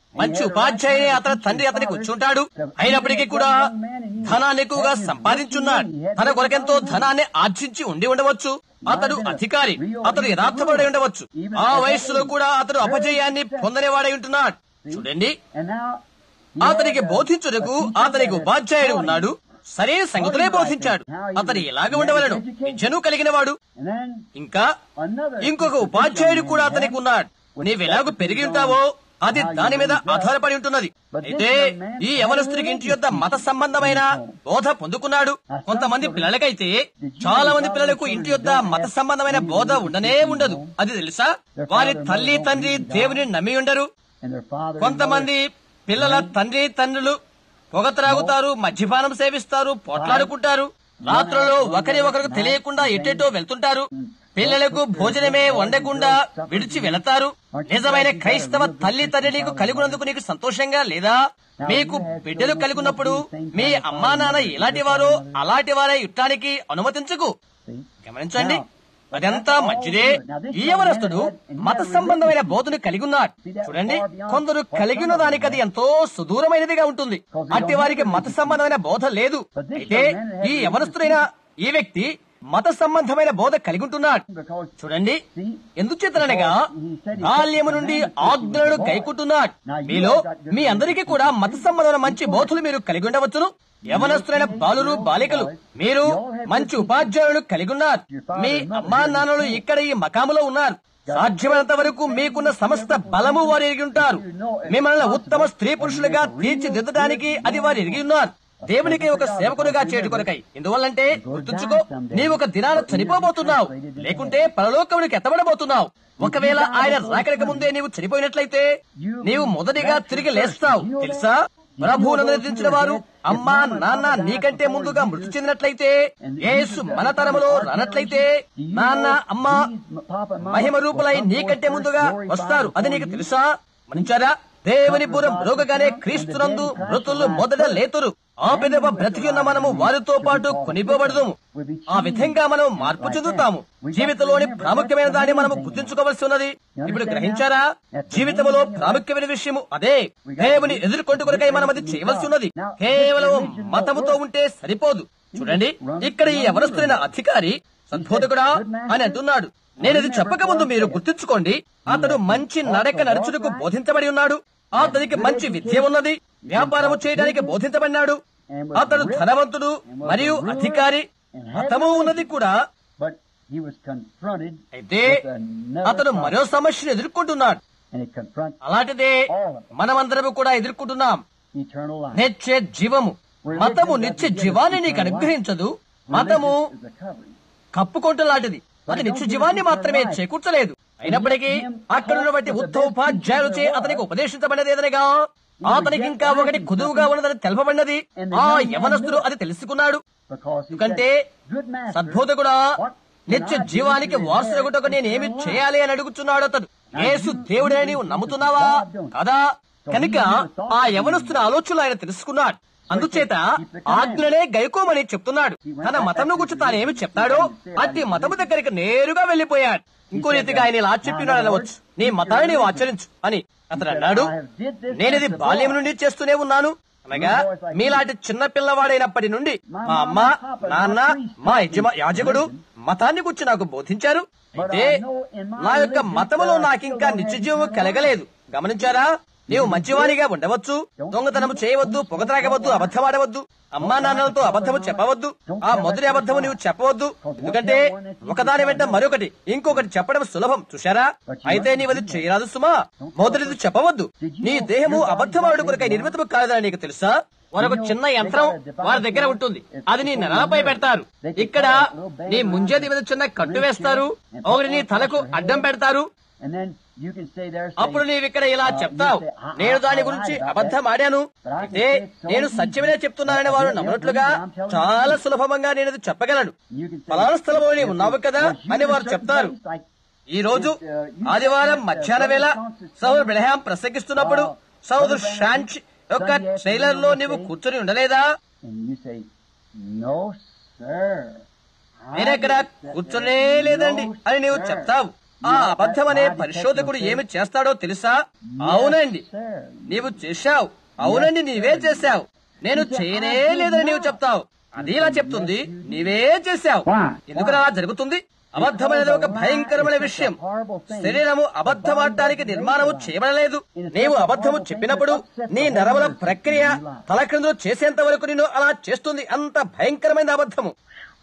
మంచి ఉపాధ్యాయుని అతని తండ్రి అతనికి వచ్చుంటాడు అయినప్పటికీ కూడా ధనాన్ని ఎక్కువగా సంపాదించున్నాడు తన కొరకెంతో ధనాన్ని ఆర్జించి ఉండి ఉండవచ్చు అతడు అధికారి అతడు యథార్థపడి ఉండవచ్చు ఆ వయస్సులో కూడా అతడు అపజయాన్ని పొందనేవాడై ఉంటున్నాడు చూడండి And now అతనికి బోధించుటకు అతనికి ఉపాధ్యాయుడు ఉన్నాడు సరైన సంగతులే బోధించాడు అతడు ఎలాగ ఉండవలను విద్యను కలిగిన వాడు and then ఇంకా another ఇంకొక ఉపాధ్యాయుడు కూడా అతనికి ఉన్నాడు నీవెలాగ పెరిగి ఉంటావో అది దాని మీద ఆధారపడి ఉంటున్నది అయితే ఈ యవనస్తుడికి ఇంటి యొద్ద మత సంబంధమైన బోధ పొందుకున్నాడు కొంతమంది పిల్లలకైతే చాలా మంది పిల్లలకు ఇంటి యొద్ద మత సంబంధమైన బోధ ఉండనే ఉండదు అది తెలుసా వారి తల్లి తండ్రి దేవుని నమ్మి ఉండరు and their father కొంతమంది పిల్లల తండ్రి తండ్రులు పొగ త్రాగుతారు మద్యపానం సేవిస్తారు పోట్లాడుకుంటారు రాత్రులలో ఒకరి ఒకరికి తెలియకుండా ఎట్టెటో వెళ్తుంటారు పిల్లలకు భోజనమే వండకుండా విడిచి వెళతారు నిజమైన క్రైస్తవ తల్లి తండ్రి నీకు కలిగినందుకు నీకు సంతోషంగా లేదా మీకు బిడ్డలు కలిగినప్పుడు మీ అమ్మా నాన్న ఎలాంటి వారో అలాంటి వారే యుట్టానికి అనుమతించకు See? గమనించండి అదంతా మంచిదే ఈ యవనస్తుడు మత సంబంధమైన బోధను కలిగి ఉన్నాడు చూడండి కొందరు కలిగి ఉన్న దానికి అది ఎంతో సుదూరమైనదిగా ఉంటుంది అట్టి వారికి మత సంబంధమైన బోధ లేదు అయితే ఈ యవనస్తుడైన ఈ వ్యక్తి మత సంబంధమైన బోధ కలిగి ఉంటున్నాడు Because చూడండి ఎందుచేతనగా బాల్యము నుండి ఆజ్ఞలను కైకుంటున్నాడు మీలో మీ అందరికీ కూడా మత సంబంధమైన మంచి బోధులు మీరు కలిగి ఉండవచ్చును యవనస్తులైన బాలురు బాలికలు మీరు మంచి ఉపాధ్యాయులను కలిగి ఉన్నారు మీ అమ్మా నాన్నలు ఇక్కడ ఈ మకాములో ఉన్నారు సాధ్యమైనంత వరకు మీకున్న సమస్త బలము వారు ఎరిగి ఉంటారు మిమ్మల్ని ఉత్తమ స్త్రీ పురుషులుగా తీర్చిదిద్దడానికి అది వారు ఎరిగి ఉన్నారు దేవునికి ఒక సేవకునిగా చేటు కొరకై ఎందువల్లంటే గుర్తుంచుకో నీవు ఒక దినాన చనిపోబోతున్నావు లేకుంటే పరలోకమునికి ఎత్తబడబోతున్నావు ఒకవేళ ఆయన రాకడక ముందే నీవు చనిపోయినట్లయితే నీవు మొదటిగా తిరిగి లేస్తావు తెలుసా ప్రభువును నిర్దించిన వారు అమ్మా నాన్న నీకంటే ముందుగా మృతి చెందినట్లయితే యేసు మన తరములో రానట్లయితే నాన్న అమ్మ మహిమ రూపులై నీకంటే ముందుగా వస్తారు అది నీకు తెలుసా మనించారా దేవుని పురం రోగగానే క్రీస్తునందు మృతులు మొదట లేతురు ఆ పిదప బ్రతికి ఉన్న మనము వారితో పాటు కొనిపోబడదుము ఆ విధంగా మనం మార్పు చెందుతాము జీవితంలోని ప్రాముఖ్యమైన దాన్ని మనము గుర్తుంచుకోవాల్సి ఉన్నది ఇప్పుడు గ్రహించారా జీవితంలో ప్రాముఖ్యమైన విషయము అదే దేవుని ఎదుర్కొంటూ కొరకై మనం అది చేయవలసి ఉన్నది కేవలం మతముతో ఉంటే సరిపోదు చూడండి ఇక్కడ ఈ ఎవరస్తున్న అధికారి సంబోధకుడా అని అంటున్నాడు నేను ఇది చెప్పక ముందు మీరు గుర్తుంచుకోండి అతడు మంచి నడక నడుచుటకు బోధించబడి ఉన్నాడు అతనికి మంచి విద్య ఉన్నది వ్యాపారము చేయడానికి బోధించబడినాడు అతడు ధనవంతుడు మరియు అధికారి మతము ఉన్నది కూడా But he was confronted అయితే with another అతడు problem. మరో సమస్యను ఎదుర్కొంటున్నాడు and it confronts అలాంటిదే మనమందరము కూడా ఎదుర్కొంటున్నాం eternal life. నిత్య జీవము మతము నిత్య జీవాన్ని నీకు అనుగ్రహించదు మతము Religion is a covering. కప్పుకొంట లాంటిది అది నిత్య జీవాన్ని మాత్రమే చేకూర్చలేదు అయినప్పటికీ అక్కడున్న బట్టి ఉత్తమ ఉపాధ్యాయులచే అతనికి ఉపదేశించబడినది ఏదనగా అతనికి ఇంకా ఒకటి కుదువుగా ఉన్నదని తెలపబడినది ఆ యవనస్తుడు అది తెలుసుకున్నాడు Because he ఎందుకంటే said, Good master, సద్బోధకుడా what నిత్య జీవానికి వారసుడగుటకు నేనేమి చేయాలి అని అడుగుతున్నాడు అతడు యేసు దేవుడే నీవు నమ్ముతున్నావా కదా కనుక ఆ యవనస్తున్న ఆలోచనలు ఆయన తెలుసుకున్నాడు అందుచేత ఆజ్ఞలనే గైకోమని చెప్తున్నాడు తన మతంను గురించి తానేమి చెప్తాడో అట్టి మతము దగ్గరికి నేరుగా వెళ్లిపోయాడు ఇంకో రీతిగా ఆయన ఇలా చెప్పినాడు అనవచ్చు నీ మతాన్ని నీవు ఆచరించు అని అతడు అన్నాడు నేనిది బాల్యం నుండి చేస్తూనే ఉన్నాను అనగా మీలాంటి చిన్న పిల్లవాడైనప్పటి నుండి మా అమ్మ నాన్న మా యజమా యాజకుడు మతాన్ని గురించి నాకు బోధించారు అయితే నా యొక్క మతములో నాకింకా నిత్యజీవము కలగలేదు గమనించారా నీవు మంచివానిగా ఉండవచ్చు దొంగతనము చేయవద్దు పొగ త్రాగవద్దు అబద్ధమాడవద్దు అమ్మా నాన్నలతో అబద్ధము చెప్పవద్దు ఆ మొదటి అబద్ధము నీవు చెప్పవద్దు ఎందుకంటే ఒకదాని వెంట మరొకటి ఇంకొకటి చెప్పడం సులభం చూశారా అయితే నీవది చేయరాదు సుమా మొదటిది చెప్పవద్దు నీ దేహము అబద్ధమాడు కొరకై నిర్మితము కాదని నీకు తెలుసా మరొక చిన్న యంత్రం వారి దగ్గర ఉంటుంది అది నీ నెలపై పెడతారు ఇక్కడ నీ ముంజేది మీద చిన్న కట్టు వేస్తారు ఒకటి నీ తలకు అడ్డం పెడతారు And then you can stay there. అప్పుడు నీవిక్కడ ఇలా చెప్తావు నేను దాని గురించి అబద్ధం ఆడాను అయితే నేను సత్యమే చెప్తున్నానని వారు నమ్మనట్లుగా చాలా సులభంగా నేను ఇది చెప్పగలను ఫలానా స్థలంలో నీవు ఉన్నావు కదా అని వారు చెప్తారు ఈ రోజు ఆదివారం మధ్యాహ్న వేళ సౌదరు బ్రహాం ప్రసంగిస్తున్నప్పుడు సౌదరు షాంచ్ యొక్క ట్రైలర్ లో నీవు కూర్చొని ఉండలేదా And you say, No, sir. I నేనెక్కడ didn't sit కూర్చొనే there." లేదండి "No, అని నీవు sir." చెప్తావు ఆ అబద్ధం అనే పరిశోధకుడు ఏమి చేస్తాడో తెలుసా అవునండి నీవు చేశావు అవునండి నీవే చేశావు నేను చేయనే లేదని నీవు చెప్తావు అది ఇలా చెప్తుంది నీవే చేశావు ఎందుకు అలా జరుగుతుంది అబద్ధమైనది ఒక భయంకరమైన విషయం శరీరము అబద్ధమాడటానికి నిర్మాణము చేయబడలేదు నీవు అబద్ధము చెప్పినప్పుడు నీ నరముల ప్రక్రియ తలక్రిందులు చేసేంత వరకు నేను అలా చేస్తుంది అంత భయంకరమైన అబద్ధము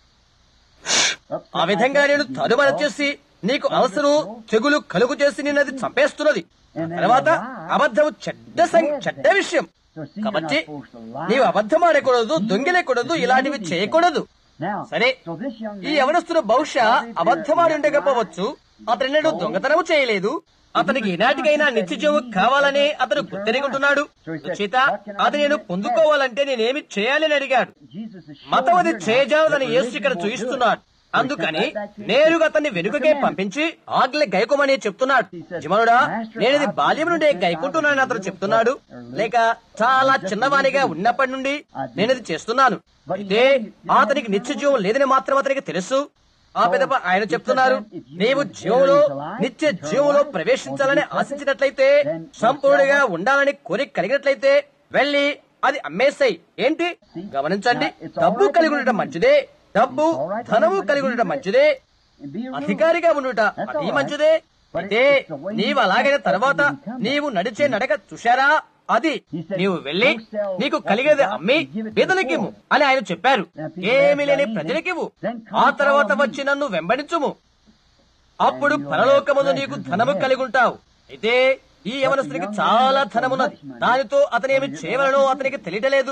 ఆ విధంగా నేను తరుమల చేసి నీకు అవసరం తెగులు కలుగు చేసి నిన్ను అది చంపేస్తున్నది ఆ తర్వాత అబద్ధము చెడ్డ సం- చెడ్డ విషయం కాబట్టి నీవు అబద్ధం ఆడకూడదు దొంగిలేకూడదు ఇలాంటివి చేయకూడదు సరే ఈ యవనస్తుడు బహుశా అబద్ధమాడి ఉండకపోవచ్చు అతను దొంగతనము చేయలేదు అతనికి ఈనాటికైనా నిత్యజీవు కావాలని అతను గుర్తెరుగుంటున్నాడు చేత అది నేను పొందుకోవాలంటే నేనేమి చేయాలని అడిగాడు మతం అది చేయజాలదని యేసు ఇక్కడ చూయిస్తున్నాడు అందుకని నేరుగా అతన్ని వెనుకకే పంపించి ఆజ్ఞ గైకోమని చెప్తున్నాడు యజమానుడా నేనిది బాల్యం నుండే గైకుంటున్నానని అతను చెప్తున్నాడు లేక చాలా చిన్నవానిగా ఉన్నప్పటి నుండి నేనిది చేస్తున్నాను అయితే అతనికి నిత్య జీవం లేదని మాత్రం అతనికి తెలుసు ఆ పెదప ఆయన చెప్తున్నారు నీవు జీవంలో నిత్య జీవంలో ప్రవేశించాలని ఆశించినట్లయితే సంపూర్ణంగా ఉండాలని కోరిక కలిగినట్లయితే వెళ్లి అది అమ్మేసాయి ఏంటి గమనించండి డబ్బు కలిగి ఉండటం మంచిదే డబ్బు ధనము కలిగి ఉండటం మంచిదే అధికారిగా ఉండుట అది మంచిదే అయితే నీవు అలాగైన తర్వాత నీవు నడిచే నడక చూశారా అది నీవు వెళ్ళి నీకు కలిగేది అమ్మి పేదలకిమ్ము అని ఆయన చెప్పారు ఏమి లేని ప్రజలకివ్వు ఆ తర్వాత వచ్చి నన్ను వెంబడించుము అప్పుడు పరలోకముందు నీకు ధనము కలిగి ఉంటావు అయితే ఈ యవనస్తునికి చాలా ధనమున్నది దానితో అతనేమి చేయవలనో అతనికి తెలియటలేదు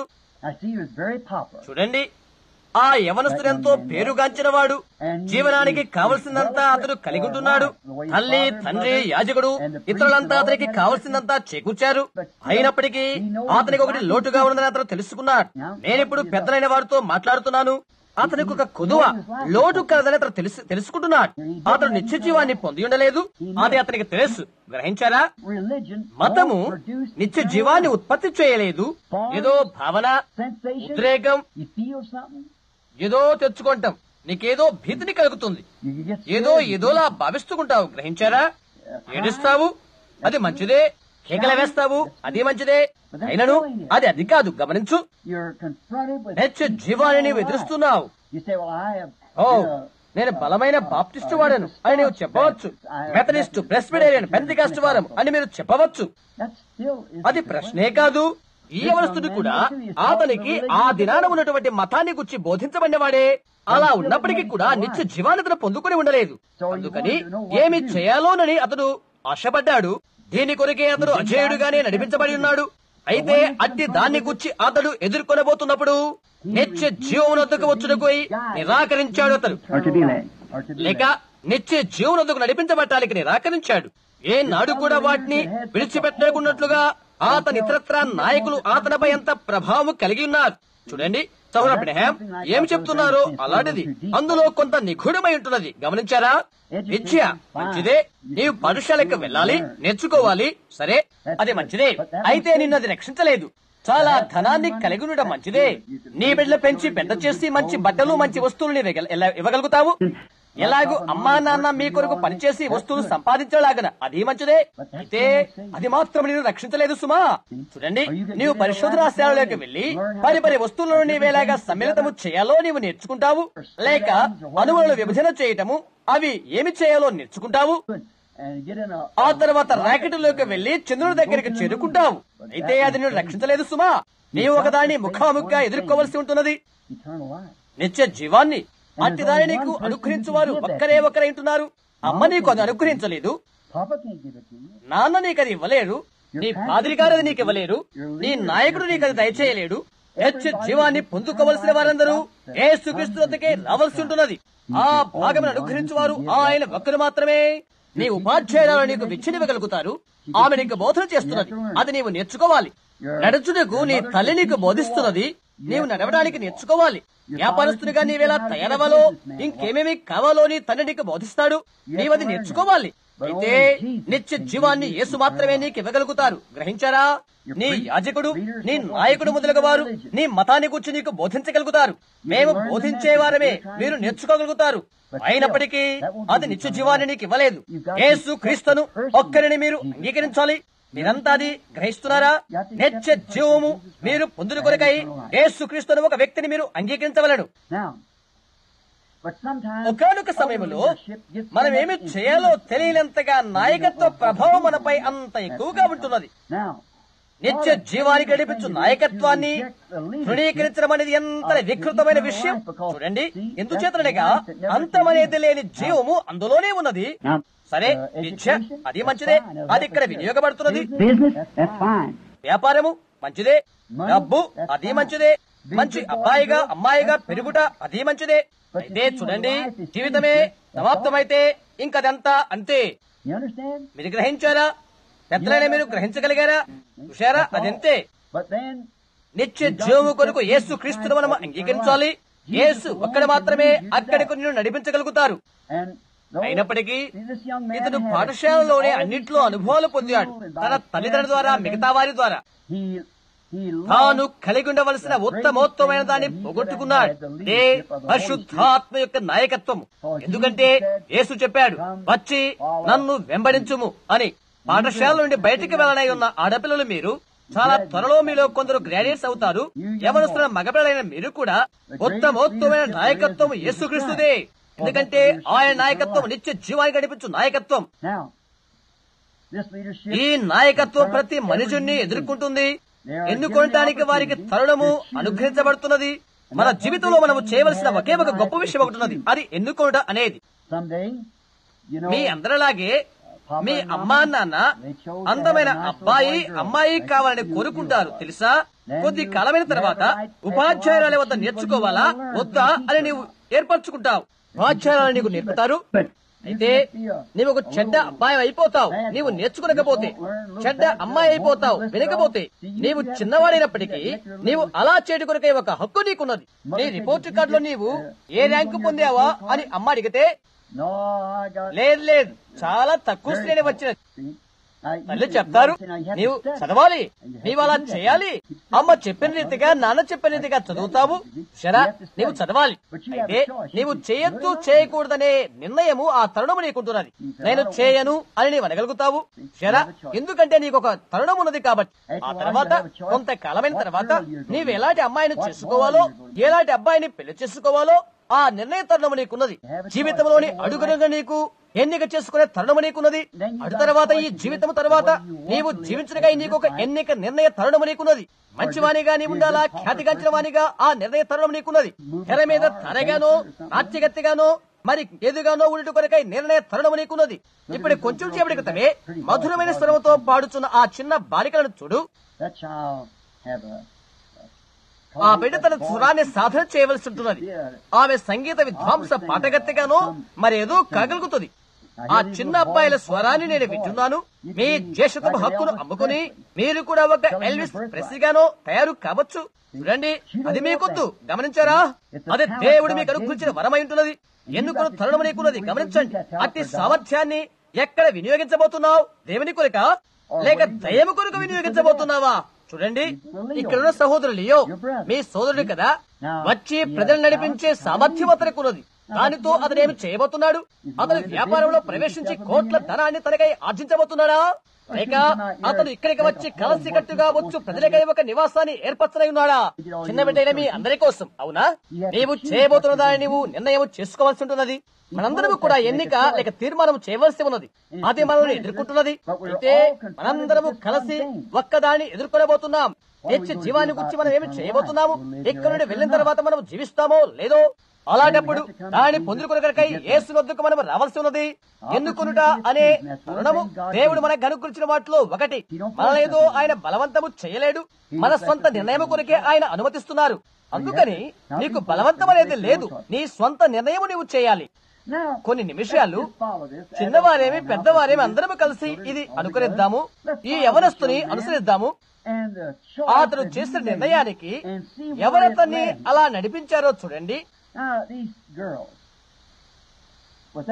చూడండి ఆ యవనస్తుడు ఎంతో పేరుగాంచిన వాడు జీవనానికి కావలసిందంతా అతడు కలిగి ఉంటున్నాడు తల్లి తండ్రి యాజకుడు ఇతరులంతా అతనికి కావలసిందంతా చేకూర్చారు అయినప్పటికీ అతనికి ఒకటి లోటుగా ఉన్నదని అతను తెలుసుకున్నాడు నేనిప్పుడు పెద్దలైన వారితో మాట్లాడుతున్నాను అతనికి ఒక కొదువ లోటు కలదని అతను తెలుసు తెలుసుకుంటున్నాడు అతడు నిత్య జీవాన్ని పొంది ఉండలేదు అది అతనికి తెలుసు గ్రహించారా మతము నిత్య జీవాన్ని ఉత్పత్తి చేయలేదు ఏదో భావన ఉద్రేకం ఏదో తెచ్చుకుంటాం నీకేదో భీతిని కలుగుతుంది ఏదో ఏదోలా భావిస్తుకుంటావు గ్రహించారా ఏడుస్తావు అది మంచిదే కేకల వేస్తావు అది మంచిదే అయినను అది అది కాదు గమనించు నిత్య జీవాన్ని నీవు ఎదురుస్తున్నావు ఓ నేను బలమైన బాప్టిస్టు వాడను అని నీవు చెప్పవచ్చు మెథడిస్టు ప్రెస్బిటేరియన్ పెంతికాస్ట్ వారం అని మీరు చెప్పవచ్చు అది ప్రశ్నే కాదు ఈ అవస్థుడు కూడా అతనికి ఆ దినాన ఉన్నటువంటి మతాన్ని గురించి బోధించబడిన వాడే అలా ఉన్నప్పటికీ కూడా నిత్య జీవాన్ని అతను పొందుకుని ఉండలేదు అందుకని ఏమి చేయాలోనని అతడు ఆశపడ్డాడు దీని కొరకే అతడు అజేయుడుగానే నడిపించబడి ఉన్నాడు అయితే అట్టి దాన్ని గుచ్చి అతడు ఎదుర్కొనబోతున్నప్పుడు నిత్య జీవమునొద్దకు వచ్చుటకు నిరాకరించాడు అతడు లేక నిత్య జీవనొద్దకు నడిపించబట్టానికి నిరాకరించాడు ఏ నాడు కూడా వాటిని విడిచిపెట్టకున్నట్లుగా అతని ఇతరత్ర నాయకులు అతనిపై ఎంత ప్రభావం కలిగి ఉన్నారు చూడండి సౌర బ్రహాం ఏం చెప్తున్నారో అలాంటిది అందులో కొంత నిగూఢమై ఉంటున్నది గమనించారా విద్య మంచిదే నీవు పాఠశాలకు వెళ్ళాలి నేర్చుకోవాలి సరే అది మంచిదే అయితే నిన్ను అది రక్షించలేదు చాలా ధనాన్ని కలిగి ఉండడం మంచిదే నీ బిడ్డలు పెంచి పెద్ద చేసి మంచి బట్టలు మంచి వస్తువులు నీవు ఇవ్వగల- ఎలా ఇవ్వగలుగుతావు ఎలాగూ అమ్మా నాన్న మీ కొరకు పనిచేసి వస్తువులు సంపాదించలాగన అది మంచిదే అయితే అది మాత్రం నేను రక్షించలేదు సుమా చూడండి నీవు పరిశోధనాశాలలోకి వెళ్లి పరి పరి వస్తువులను నీవేలాగా సమ్మిళితము చేయాలో నీవు నేర్చుకుంటావు లేక అణువులను విభజన చేయటము అవి ఏమి చేయాలో నేర్చుకుంటావు ఆ తర్వాత రాకెట్లోకి వెళ్లి చంద్రుడి దగ్గరికి చేరుకుంటావు అయితే అది నేను రక్షించలేదు సుమా నీవు ఒకదాన్ని ముఖాముఖిగా ఎదుర్కోవలసి ఉంటున్నది నిత్య జీవాన్ని అట్టి దాన్ని నీకు అనుగ్రహించువారు ఒక్కరే ఒక్కరే ఉంటున్నారు అమ్మ నీకు అది అనుగ్రహించలేదు నాన్న నీకు అది ఇవ్వలేరు నీ పాదిరి గారు అది నీకు ఇవ్వలేరు నీ నాయకుడు నీకు అది దయచేయలేడు నిత్య జీవాన్ని పొందుకోవలసిన వారందరూ ఏ సుక్రీస్తులకే రావాల్సి ఉంటున్నది ఆ భాగమును అనుగ్రహించువారు ఆయన ఒక్కరు మాత్రమే నీ ఉపాధ్యాయురాలు నీకు విచ్చనివ్వగలుగుతారు ఆమె నీకు బోధన చేస్తున్నది అది నీవు నేర్చుకోవాలి నడుచుటకు నీ తల్లి నీకు బోధిస్తున్నది నీవు నడవడానికి నేర్చుకోవాలి వ్యాపారస్తునిగా నీవెలా తయారవ్వాలో ఇంకేమేమి కావాలో నీ తండ్రి నీకు బోధిస్తాడు నీవది నేర్చుకోవాలి అయితే నిత్య జీవాన్ని యేసు మాత్రమే నీకు ఇవ్వగలుగుతారు గ్రహించారా నీ యాజకుడు నీ నాయకుడు మొదలగు వారు నీ మతాన్ని గురించి నీకు బోధించగలుగుతారు మేము బోధించేవారమే మీరు నేర్చుకోగలుగుతారు అయినప్పటికీ అది నిత్య జీవాన్ని నీకు ఇవ్వలేదు యేసు క్రీస్తును ఒక్కరిని మీరు అంగీకరించాలి మీరంతా అది గ్రహిస్తున్నారా నిత్య జీవము మీరు పొందుల కొరకై యేసు క్రీస్తును ఒక వ్యక్తిని మీరు అంగీకరించవలడు Now, but sometimes ఒకనొక సమయంలో మనం ఏమి చేయాలో తెలియనంతగా నాయకత్వ ప్రభావం మనపై అంత ఎక్కువగా ఉంటున్నది now నిత్య జీవానికి నడిపించు నాయకత్వాన్ని తృణీకరించడం అనేది ఎంత వికృతమైన విషయం చూడండి ఎందుచేతనగా అంతమనేది లేని జీవము అందులోనే ఉన్నది now సరే విద్య అది మంచిదే అది ఇక్కడ వినియోగపడుతున్నది business that's fine. వ్యాపారము మంచిదే డబ్బు అది మంచిదే మంచి అబ్బాయిగా అమ్మాయిగా పెరుగుట అది మంచిదే అయితే చూడండి జీవితమే సమాప్తమైతే ఇంకదంతా అంతే You understand? మీరు గ్రహించారా పెద్దలైన మీరు గ్రహించగలిగారా చూశారా అదంతే But then నిత్య జీవము కొరకు యేసు క్రీస్తును మనం అంగీకరించాలి యేసు ఒక్కడు మాత్రమే అక్కడికి నిన్ను నడిపించగలుగుతారు and those- అయినప్పటికీ see, this young man ఇతడు had పాఠశాలలోనే all అన్నింటిలో these అనుభవాలు పొందాడు తన తల్లిదండ్రుల ద్వారా మిగతా వారి ద్వారా He he తాను lost కలిగి ఉండవలసిన ఉత్తమోత్తమైన దాన్ని పోగొట్టుకున్నాడు ఏ పరిశుద్ధాత్మ యొక్క నాయకత్వం ఎందుకంటే యేసు చెప్పాడు వచ్చి నన్ను వెంబడించుము అని పాఠశాల నుండి బయటికి వెళ్ళనై ఉన్న ఆడపిల్లలు మీరు చాలా త్వరలో మీలో కొందరు గ్రాడ్యుయేట్స్ అవుతారు యవనస్తున్న మగపిల్లలైన మీరు కూడా ఉత్తమోత్తమైన నాయకత్వం యేసుక్రీస్తుదే ఎందుకంటే ఆయన నాయకత్వం నిత్య జీవాన్ని గడిపించు నాయకత్వం now. This leadership ఈ నాయకత్వం ప్రతి మనుషుణ్ణి ఎదుర్కొంటుంది ఎన్నుకోవటానికి వారికి తరుణము అనుగ్రహించబడుతున్నది మన జీవితంలో మనము చేయవలసిన ఒకే ఒక గొప్ప విషయం ఒకటి ఉన్నది అది ఎన్నుకోవడం అనేది someday, you know, మీ అందరిలాగే మీ అమ్మా నాన్న అందమైన అబ్బాయి అమ్మాయి కావాలని కోరుకుంటారు తెలుసా కొద్ది కాలమైన తర్వాత ఉపాధ్యాయురాల వద్ద నేర్చుకోవాలా వద్దా అని నీవు ఏర్పరచుకుంటావు ఉపాధ్యాయురాలు నీకు నేర్పుతారు అయితే నీవు ఒక చెడ్డ అబ్బాయి అయిపోతావు నీవు నేర్చుకునకపోతే చెడ్డ అమ్మాయి అయిపోతావు వినకపోతే నీవు చిన్నవాడైనప్పటికీ నీవు అలా చేయడం కొరకే ఒక హక్కు నీకున్నది నీ రిపోర్ట్ కార్డులో నీవు ఏ ర్యాంకు పొందావా అని అమ్మ అడిగితే no, I got. లేదు లేదు చాలా తక్కువ శ్రేణి వచ్చిన See, I- తల్లి చెప్తారు Now you have to నీవు study. చదవాలి నీవు అలా చేయాలి అమ్మ చెప్పిన రీతిగా నాన్న చెప్పిన రీతిగా చదువుతావు శరా నీవు చదవాలి అయితే నీవు చేయొద్దు చేయకూడదనే నిర్ణయము ఆ తరుణము నీకుంటున్నది నేను చేయను అని నీవు అనగలుగుతావు శరా ఎందుకంటే నీకు ఒక తరుణం ఉన్నది కాబట్టి ఆ తర్వాత కొంతకాలమైన తర్వాత నీవు ఎలాంటి అమ్మాయిని చేసుకోవాలో ఎలాంటి అబ్బాయిని పెళ్లి చేసుకోవాలో ఆ నిర్ణయ తరుణము నీకున్నది జీవితంలోని అడుగునగా నీకు ఎన్నిక చేసుకునే తరుణము నీకున్నది అటు తర్వాత ఈ జీవితం తర్వాత నీవు జీవించడగా నీకు ఒక ఎన్నిక నిర్ణయ తరుణము నీకున్నది మంచివానిగా నీ ఉండాలా ఖ్యాతిగాంచిన వానిగా ఆ నిర్ణయ తరుణం నీకున్నది తెర మీద తరగానో నాట్యగత్తిగానో మరి ఎదుగానో ఉండు కొరకై నిర్ణయ తరుణము నీకున్నది ఇప్పుడు కొంచెం సేపటి క్రితమే మధురమైన స్వరముతో పాడుచున్న ఆ చిన్న బాలికలను చూడు That child have a. ఆ బిడ్డ తన స్వరాన్ని సాధన చేయవలసి ఉంటున్నది ఆమె సంగీత విద్వాంస పాటగత్తెగానో మరేదో కాగలుగుతుంది ఆ చిన్న అబ్బాయిల స్వరాన్ని నేను వింటున్నాను మీ జ్యేష్ఠతమ హక్కును అమ్ముకుని మీరు కూడా ఒక ఎల్విస్ ప్రెసిగానో తయారు కావచ్చు చూడండి అది మీకొద్దు గమనించారా అది దేవుడు మీకు అనుగ్రహించిన వరమై ఉంటున్నది ఎన్నుకున్న తరుణం నీకున్నది గమనించండి అట్టి సామర్థ్యాన్ని ఎక్కడ వినియోగించబోతున్నావు దేవుని కొరక లేక దయము కొరకు వినియోగించబోతున్నావా చూడండి ఇక్కడున్న సహోదరులు లియో మీ సోదరుడు కదా వచ్చి ప్రజలు నడిపించే సామర్థ్యం అతనికి ఉన్నది దానితో అతను ఏమి చేయబోతున్నాడు అతను వ్యాపారంలో ప్రవేశించి కోట్ల ధనాన్ని తనకై ఆర్జించబోతున్నాడా లేక అతను ఇక్కడికి వచ్చి కలసికట్టుగా వచ్చు ప్రజలకై ఒక నివాసాన్ని ఏర్పరచనై ఉన్నాడా చిన్న బిడ్డైన మీ అందరి కోసం అవునా నీవు చేయబోతున్న దాన్ని నీవు నిర్ణయం చేసుకోవాల్సి ఉంటున్నది మనందరము కూడా ఎన్నిక లేక తీర్మానం చేయవలసి ఉన్నది అది మనల్ని ఎదుర్కొంటున్నది అయితే మనందరము కలిసి ఒక్కదాన్ని ఎదుర్కొనబోతున్నాం నిత్య జీవాన్ని గురించి మనం ఏమి చేయబోతున్నాము ఇక్కడ నుండి వెళ్ళిన తర్వాత మనం జీవిస్తామో లేదో అలాంటప్పుడు దాన్ని పొందుకొనకై యేసు వద్దకు మనం రావాల్సి ఉన్నది ఎన్నుకొనుట అనే తరుణము దేవుడు మనకు అనుకరించిన వాటిలో ఒకటి మనలేదో ఆయన బలవంతము చేయలేడు మన స్వంత నిర్ణయం కొరకే ఆయన అనుమతిస్తున్నారు అందుకని నీకు బలవంతం అనేది లేదు నీ స్వంత నిర్ణయం నీవు చేయాలి Now, కొన్ని నిమిషాలు let's follow this. చిన్నవారేమి పెద్దవారేమి అందరము కలిసి ఇది అనుకరిద్దాము ఈ యవనస్తుని అనుసరిద్దాము And the choice అతను that చేసిన he made నిర్ణయానికి and see where ఎవరతన్ని it led. అలా నడిపించారో చూడండి Now, these girls, was that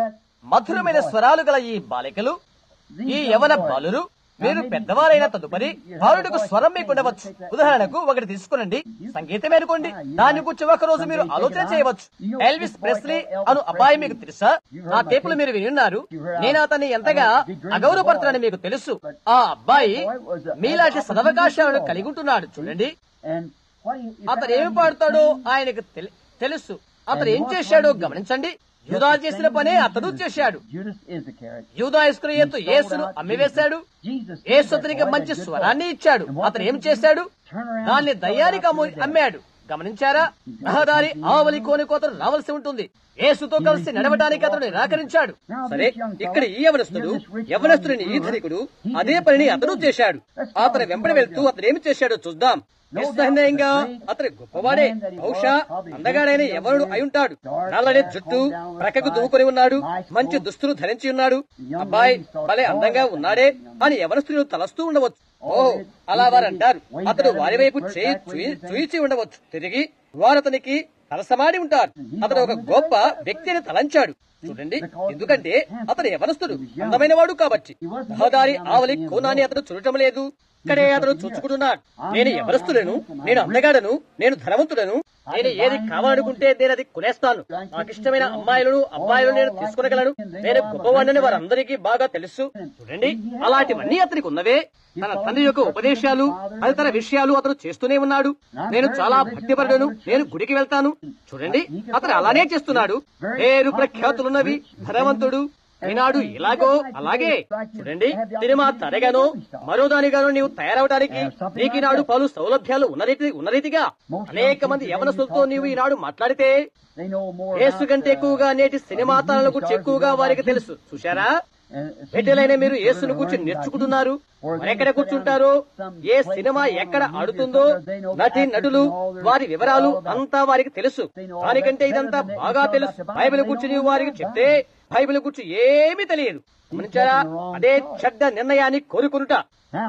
మధురమైన స్వరాలు గల ఈ బాలికలు ఈ యవన బాలురు మీరు పెద్దవారైన తదుపరి బాలుడికి స్వరం మీకు ఉండవచ్చు ఉదాహరణకు ఒకటి తీసుకునండి సంగీతం అనుకోండి దాని గురించి ఒక రోజు మీరు ఆలోచన చేయవచ్చు ఎల్విస్ ప్రెస్లీ అను అబ్బాయి మీకు తెలుసా ఆ టేపులు మీరు వినున్నారు నేను అతన్ని ఎంతగా అగౌరవపడుతున్నానని మీకు తెలుసు ఆ అబ్బాయి మీలాంటి సదవకాశాలను కలిగి ఉంటున్నాడు చూడండి And what he, అతను ఏమి పాడతాడో ఆయనకు తెలి- తెలుసు అతను ఏం చేశాడో గమనించండి యూదా చేసిన పనే అతడు చేశాడు Judas Iscariot. యూదా ఇస్కరియోతు యేసును అమ్మివేశాడు Jesus యేసు అతనికి మంచి స్వరాన్ని ఇచ్చాడు అతను ఏం చేశాడు దాన్ని దయ్యానికి అమ్ము అమ్మాడు గమనించారా రహదారి ఆవలి కోనుకు అతను రావాల్సి ఉంటుంది యేసుతో కలిసి నడవడానికి అతను నిరాకరించాడు సరే ఇక్కడ ఈ యవనస్తుడు యవనస్తుడిని ఈ ధనికుడు అదే పనిని అతను చేశాడు అతను వెంబడి వెళ్తూ అతను ఏమి చేశాడో చూద్దాం నిస్సందేహంగా అతని గొప్పవాడే బహుశా అందగాడైన ఎవరుడు అయి ఉంటాడు నల్లని జుట్టు ప్రక్కకు దువ్వుకొని ఉన్నాడు మంచి దుస్తులు ధరించి ఉన్నాడు అబ్బాయి భలే అందంగా ఉన్నాడే అని యవనస్తులు తలస్తూ ఉండవచ్చు ఓ అలా వారు అంటారు అతడు వారి వైపు చేయి చూయి- చూయిచి ఉండవచ్చు తిరిగి వారు అతనికి తలసమాడి ఉంటారు అతడు ఒక గొప్ప వ్యక్తిని తలంచాడు చూడండి ఎందుకంటే అతడు యవనస్తుడు అందమైన వాడు కాబట్టి రహదారి ఆవలి కోనాన్ని అతడు చూడటం లేదు ఇక్కడే అతడు చూచుకుంటున్నాడు నేను ఎవరస్తులను నేను అందగాడను నేను ధనవంతుడను నేను ఏది కావాలనుకుంటే నేను అది కొనేస్తాను నాకు ఇష్టమైన అమ్మాయిలను అబ్బాయిలను నేను తీసుకునగలను నేను గొప్పవాడిని వారందరికీ బాగా తెలుసు చూడండి అలాంటివన్నీ అతనికి ఉన్నవే తన తండ్రి యొక్క ఉపదేశాలు తదితర విషయాలు అతను చేస్తూనే ఉన్నాడు నేను చాలా భక్తిపరుడను నేను గుడికి వెళ్తాను చూడండి అతను అలానే చేస్తున్నాడు పేరు ప్రఖ్యాతులున్నవి ధనవంతుడు ఈనాడు ఇలాగో అలాగే చూడండి సినిమా తరగానో మరో దానిగానో నీవు తయారవడానికి నీకు ఈనాడు పలు సౌలభ్యాలు ఉన్న రీతి ఉన్న రీతిగా అనేక మంది యవనస్తులతో నీవు ఈనాడు మాట్లాడితే they know more Yesu about, కంటే uh, ఎక్కువగా నేటి సినిమా తాళాల గురించి ఎక్కువగా వారికి తెలుసు చూశారా and పెట్టెలైన మీరు యేసును కూర్చుని నేర్చుకుంటున్నారు మరెక్కడ కూర్చుంటారో ఏ సినిమా ఎక్కడ ఆడుతుందో నటి నటులు వారి వివరాలు అంతా వారికి తెలుసు దానికంటే ఇదంతా బాగా తెలుసు బైబిల్ కూర్చుని వారికి చెప్తే బైబిల్ కూర్చు ఏమీ తెలియదు గమనించారా అదే చెడ్డ నిర్ణయాన్ని కోరుకునుట Now,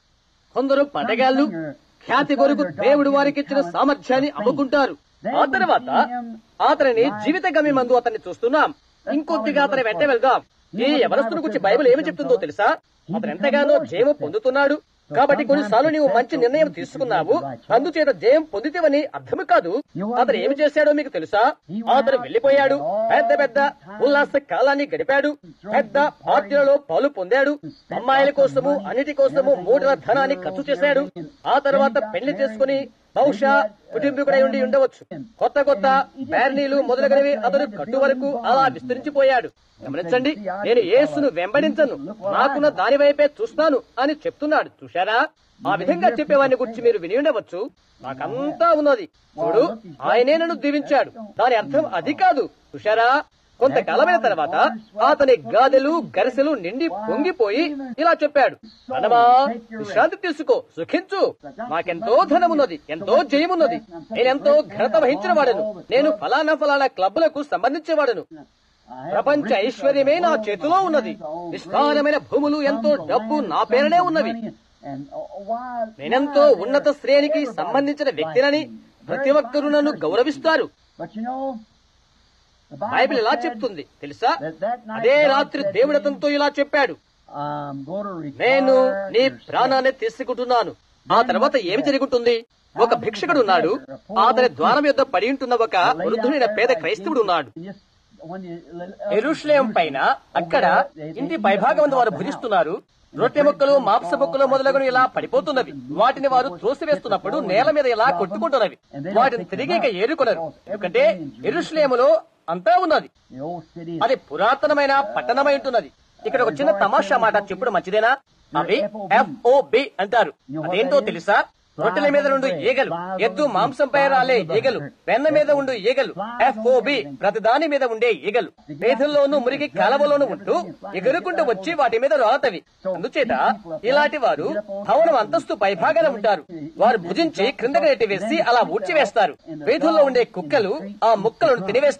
కొందరు పడగాళ్ళు ఖ్యాతి కొరకు దేవుడు వారికి ఇచ్చిన సామర్థ్యాన్ని అమ్ముకుంటారు ఆ తర్వాత అతనిని జీవిత గమ్యమందు అతన్ని చూస్తున్నాం ఇంకొద్దిగా అతని వెంట వెళ్దాం ఈ ఎవరస్తుని గురించి బైబిల్ ఏమి చెప్తుందో తెలుసా అతను ఎంతగానో జయము పొందుతున్నాడు కాబట్టి కొన్నిసార్లు నీవు మంచి నిర్ణయం తీసుకున్నావు అందుచేత జయం పొందితేవని అర్థము కాదు అతను ఏమి చేశాడో మీకు తెలుసా అతను వెళ్లిపోయాడు పెద్ద పెద్ద ఉల్లాస కాలాన్ని గడిపాడు పెద్ద పార్టీలలో పాలు పొందాడు అమ్మాయిల కోసము అన్నిటి కోసము మూడల ధనాన్ని ఖర్చు చేశాడు ఆ తర్వాత పెళ్లి చేసుకుని బహుశా కుటుంబీకుడై ఉండి ఉండవచ్చు కొత్త కొత్త బ్యార్నీలు మొదలగునవి అతను కట్టు వరకు అలా విస్తరించిపోయాడు గమనించండి నేను యేసును వెంబడించను నాకున్న దాని వైపే చూస్తాను అని చెప్తున్నాడు చూశారా ఆ విధంగా చెప్పేవాడిని గురించి మీరు విని ఉండవచ్చు నాకంతా ఉన్నది చూడు ఆయనే నన్ను దీవించాడు దాని అర్థం అది కాదు చూశారా కొంతకాలమైన తర్వాత అతని గాదెలు గరిసెలు నిండి పొంగిపోయి ఇలా చెప్పాడు ధనమా విశ్రాంతి తీసుకో సుఖించు నాకెంతో ధనమున్నది ఎంతో జయమున్నది నేనెంతో ఘనత వహించిన వాడను నేను ఫలానా ఫలానా క్లబ్లకు సంబంధించేవాడను ప్రపంచ ఐశ్వర్యమే నా చేతిలో ఉన్నది విస్తారమైన భూములు ఎంతో డబ్బు నా పేరునే ఉన్నవి and uh, why? నేనెంతో ఉన్నత శ్రేణికి సంబంధించిన వ్యక్తినని ప్రతి ఒక్కరూ నన్ను గౌరవిస్తారు But you know, the Bible Bible ఇలా said, చెప్తుంది తెలుసా that that night అదే God రాత్రి said to దేవుడు him, అతనితో ఇలా చెప్పాడు I'm going to require నేను నీ your ప్రాణాన్ని తీసుకుంటున్నాను ఆ తర్వాత ఏమి జరుగుతుంది ఒక భిక్షకుడు ఉన్నాడు అతని ద్వారం యొద్ద పడి ఉంటున్న ఒక వృద్ధుడైన పేద క్రైస్తవుడు ఉన్నాడు Just when you- ఎరుషులేం పైన అక్కడ ఇంటి పైభాగం వారు భుజిస్తున్నారు రొట్టె ముక్కలు మాంస ముక్కలు మొదలగును ఇలా పడిపోతున్నవి వాటిని వారు త్రోసివేస్తున్నప్పుడు నేల మీద ఇలా కొట్టుకుంటున్నవి వాటిని తిరిగి ఇక ఏరుకొనరు ఎందుకంటే ఎరుషులేములో అంతా ఉన్నది the old city అది పురాతనమైన పట్టణమై ఉంటున్నది ఇక్కడ ఒక చిన్న తమాషా మాట చెప్పుడు మంచిదేనా అవి ఎఫ్ఓబి అంటారు అదేంటో తెలుసా రొట్టెల మీద ఉండు ఈగలు ఎద్దు మాంసంపై రాలే ఈగలు వెన్న మీద ఉండు ఈగలు ఎఫ్ఓబి ప్రతి దాని మీద ఉండే ఈగలు వేధుల్లోనూ మురిగి కాలవలోనూ ఉంటూ ఎగురుకుంటూ వచ్చి వాటి మీద రాతవి అందుచేత ఇలాంటి వారు భవనం అంతస్తు పైభాగాన ఉంటారు వారు భుజించి క్రిందకి నెట్టి వేసి అలా ఊడ్చివేస్తారు వీధుల్లో ఉండే కుక్కలు ఆ ముక్కలను తినివేస్తవి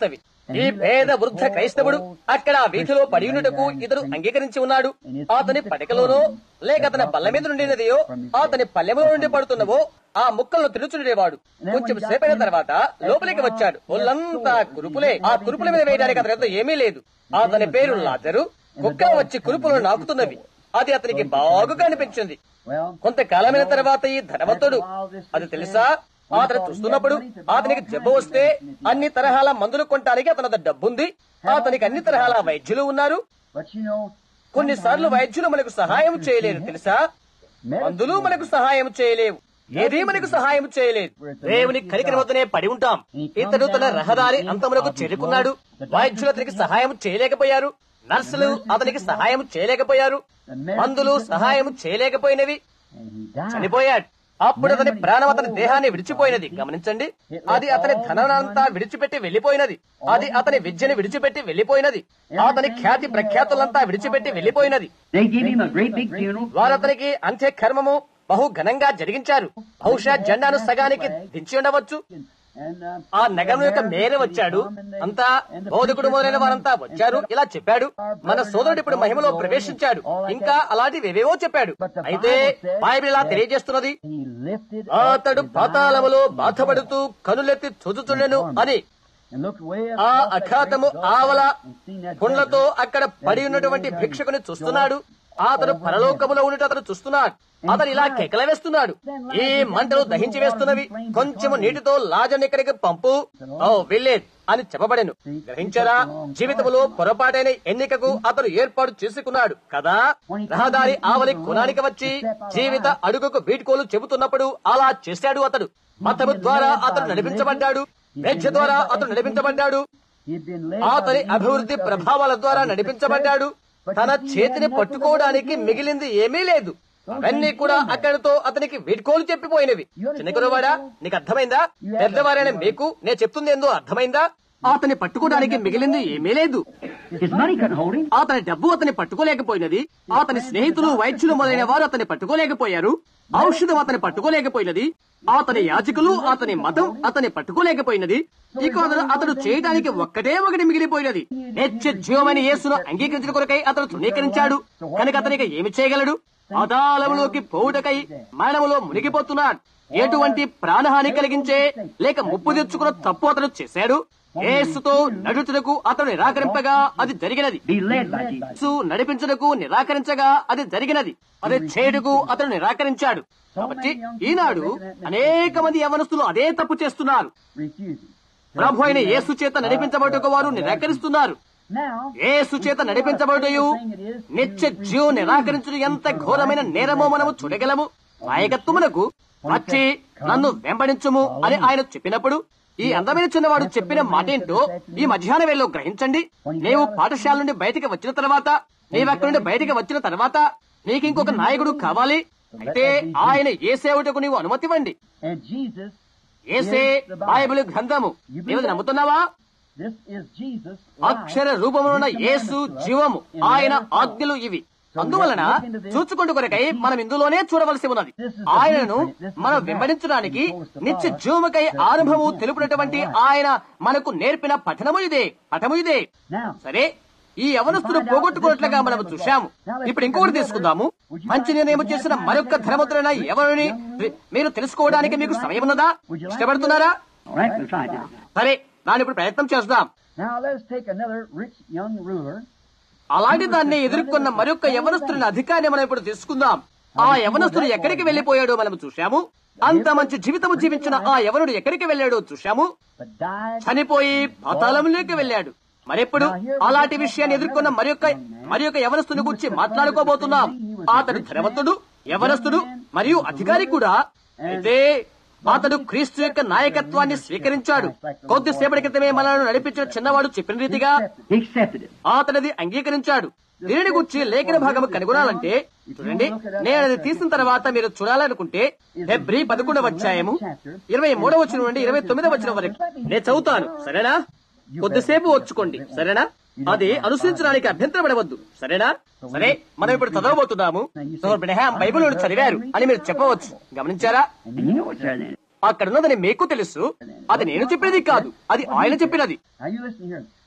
ఈ పేద వృద్ధ క్రైస్తవుడు అక్కడ ఆ వీధిలో పడియునుటకు ఇతడు అంగీకరించి ఉన్నాడు అతని పడకలోనో లేక అతని బల్ల మీద నుండినదియో అతని పల్లెములో నుండి పడుతున్నవో ఆ ముక్కలను తిరుచుండేవాడు కొంచెం సేపైన తర్వాత లోపలికి వచ్చాడు ఒళ్ళంతా కురుపులే ఆ కురుపుల మీద వేయడానికి అతని వద్ద ఏమీ లేదు అతని పేరు లాజరు కుక్క వచ్చి కురుపులను నాకుతున్నవి అది అతనికి బాగుగా అనిపించింది Well, కొంతకాలమైన తర్వాత ఈ ధనవంతుడు అది తెలుసా అతను చూస్తున్నప్పుడు అతనికి జబ్బు వస్తే అన్ని తరహాల మందులు కొనడానికి అతని వద్ద డబ్బుంది అతనికి అన్ని తరహాల వైద్యులు ఉన్నారు but you know, కొన్నిసార్లు వైద్యులు మనకు సహాయం చేయలేరు తెలుసా మందులు మనకు సహాయం చేయలేవు ఏదీ మనకు సహాయం చేయలేదు దేవుని కనికరి వద్దనే పడి ఉంటాం ఇతడు తన రహదారి అంతమునకు చేరుకున్నాడు వైద్యులు అతనికి సహాయం చేయలేకపోయారు నర్సులు అతనికి సహాయం చేయలేకపోయారు మందులు సహాయం చేయలేకపోయినవి and he died. చనిపోయాడు అప్పుడు అతని ప్రాణం అతని దేహాన్ని విడిచిపోయినది గమనించండి అది అతని ధనానంతా విడిచిపెట్టి వెళ్లిపోయినది అది అతని విద్యని విడిచిపెట్టి వెళ్లిపోయినది అతని ఖ్యాతి ప్రఖ్యాతులంతా విడిచిపెట్టి వెళ్లిపోయినది They gave him a great big funeral. వారు అతనికి అంత్య కర్మము బహు ఘనంగా జరిగించారు బహుశా జెండాను సగానికి దించి ఉండవచ్చు And, uh, ఆ నగరం యొక్క మేరే వచ్చాడు అంతా బోధకుడు మొదలైన వారంతా వచ్చారు ఇలా చెప్పాడు మన సోదరుడు ఇప్పుడు మహిమలో ప్రవేశించాడు ఇంకా అలాంటివేవేవో చెప్పాడు అయితే బైబిల్ ఇలా తెలియజేస్తున్నది he lifted up అతడు his పాతాళములో eyes బాధపడుతూ కనులెత్తి చూచుచుండెను అని and looked way up ఆ above that అఖాతము great gulf ఆవల and seen that కొండలతో desert. అక్కడ పడి ఉన్నటువంటి భిక్షకుని చూస్తున్నాడు అతడు పరలోకములో ఉన్నట్టు అతను చూస్తున్నాడు అతను ఇలా కేకల వేస్తున్నాడు ఈ మంటలు దహించి వేస్తున్నవి కొంచెము నీటితో లాజన్ ఇక్కడికి పంపు ఓ వెళ్ళేది అని చెప్పబడెను గ్రహించారా జీవితములో పొరపాటైన ఎన్నికకు అతను ఏర్పాటు చేసుకున్నాడు కదా రహదారి ఆవలి కొనానికి వచ్చి జీవిత అడుగుకు వీడ్కోలు చెబుతున్నప్పుడు అలా చేశాడు అతడు మతము ద్వారా అతను నడిపించబడ్డాడు వేధ్య ద్వారా అతను నడిపించబడ్డాడు He'd been led అతని by the అభివృద్ధి ప్రభావాల ద్వారా నడిపించబడ్డాడు తన చేతిని పట్టుకోవడానికి మిగిలింది ఏమీ లేదు అవన్నీ కూడా అక్కడితో అతనికి వీడ్కోలు చెప్పిపోయినవి చిన్నకురవాడా నీకు అర్థమైందా పెద్దవారైన మీకు నేను చెప్తుంది ఏందో అర్థమైందా అతని పట్టుకోవడానికి మిగిలింది ఏమీ లేదు His money couldn't hold him. అతని డబ్బు అతని పట్టుకోలేకపోయినది అతని స్నేహితులు వైద్యులు మొదలైన వారు అతన్ని పట్టుకోలేకపోయారు ఔషధం అతని పట్టుకోలేకపోయినది అతని యాజకులు అతని మతం అతని పట్టుకోలేకపోయినది ఇక అతను అతడు చేయడానికి ఒక్కటే ఒకటి మిగిలిపోయినది నిత్య జీవమైన యేసును అంగీకరించిన కొరకై అతను తృణీకరించాడు కనుక అతనికి ఏమి చేయగలడు అదాలములోకి పోవుటకై మరణములో మునిగిపోతున్నాడు ఎటువంటి ప్రాణహాని కలిగించే లేక ముప్పు తెచ్చుకున్న తప్పు అతడు చేశాడు యేసుతో నడుచుటకు అతడు నిరాకరింపగా అది జరిగినది Be led by Jesus. యేసు నడిపించుటకు నిరాకరించగా అది జరిగినది అది చేయుటకు అతడు నిరాకరించాడు కాబట్టి ఈనాడు అనేక మంది యవనస్తులు అదే తప్పు చేస్తున్నారు Refusing. ప్రభు అయిన యేసు చేత నడిపించబడుటకు వారు నిరాకరిస్తున్నారు Now, యేసు చేత నడిపించబడుటయు నిత్య జీవం నిరాకరించుడు ఎంత ఘోరమైన నేరమో మనము చూడగలము నాయకత్వమునకు వచ్చి నన్ను వెంబడించుము అని ఆయన చెప్పినప్పుడు ఈ అందమైన చిన్నవాడు చెప్పిన మాట ఏంటో ఈ మధ్యాహ్న వేళలో గ్రహించండి నీవు పాఠశాల నుండి బయటికి వచ్చిన తర్వాత నీవు అక్కడి నుండి బయటికి వచ్చిన తర్వాత నీకు ఇంకొక నాయకుడు కావాలి అయితే ఆయన ఏ సేవటకు నీవు అనుమతివ్వండి and Jesus, ఏసే బైబిల్ గ్రంథము నీవు నమ్ముతున్నావా this is Jesus. అక్షర రూపమున్న యేసు జీవము ఆయన ఆజ్ఞలు ఇవి అందువలన చూచుకుంటూ కొరకై మనం ఇందులోనే చూడవలసి ఉన్నది ఆయనను మనం వెంబడించడానికి నిత్య జీవముకై ఆరంభము తెలుపునటువంటి ఆయన మనకు నేర్పిన పఠనము ఇదే పఠము ఇదే Now, సరే ఈ యవనస్తుడు పోగొట్టుకున్నట్లుగా మనం చూశాము ఇప్పుడు ఇంకొకటి తీసుకుందాము మంచి నిర్ణయం చేసిన మరొక ధనవంతుడైన ఎవరిని మీరు తెలుసుకోవడానికి మీకు సమయం ఉన్నదా ఇష్టపడుతున్నారా all right, we'll try it now. సరే దాని ఇప్పుడు ప్రయత్నం చేద్దాం Now let's take another rich young ruler. అలాంటి దాన్ని ఎదుర్కొన్న మరొక యవనస్తుని అధికారిని మనం ఇప్పుడు తీసుకుందాం ఆ యవనస్తుడు ఎక్కడికి వెళ్లిపోయాడో మనం చూశాము అంత మంచి జీవితము జీవించిన ఆ యవనుడు ఎక్కడికి వెళ్ళాడో చూశాము but died. చనిపోయి పాతాళంలోకి వెళ్ళాడు మరెప్పుడు అలాంటి విషయాన్ని ఎదుర్కొన్న మరి యొక్క మరి యొక్క యవనస్తుని గురించి మాట్లాడుకోబోతున్నాం అతడు ధనవంతుడు యవనస్తుడు మరియు అధికారి కూడా అయితే అతడు క్రీస్తు యొక్క నాయకత్వాన్ని స్వీకరించాడు కొద్దిసేపటి క్రితమే మనల్ని నడిపించిన చిన్నవాడు చెప్పిన రీతిగా He accepted it. అతనిది అంగీకరించాడు దీనిని గురించి లేఖన భాగం కనుగొనాలంటే చూడండి నేను అది తీసిన తర్వాత మీరు చూడాలనుకుంటే హెబ్రి పదకొండవ అధ్యాయము ఇరవై మూడవ వచ్చిన నుండి ఇరవై తొమ్మిదవ వచ్చిన వరకు నేను చదువుతాను సరేనా కొద్దిసేపు వచ్చుకోండి సరేనా అది అనుసరించడానికి అభ్యంతరం పడవద్దు సరేనా సరే మనం ఇప్పుడు చదవబోతున్నాము సోదరు బ్రహ్యాం బైబిల్ చదివారు అని మీరు చెప్పవచ్చు గమనించారా And you know what's there then. అక్కడ ఉన్నదని మీకు తెలుసు అది నేను చెప్పినది కాదు అది ఆయన చెప్పినది Now you listen here.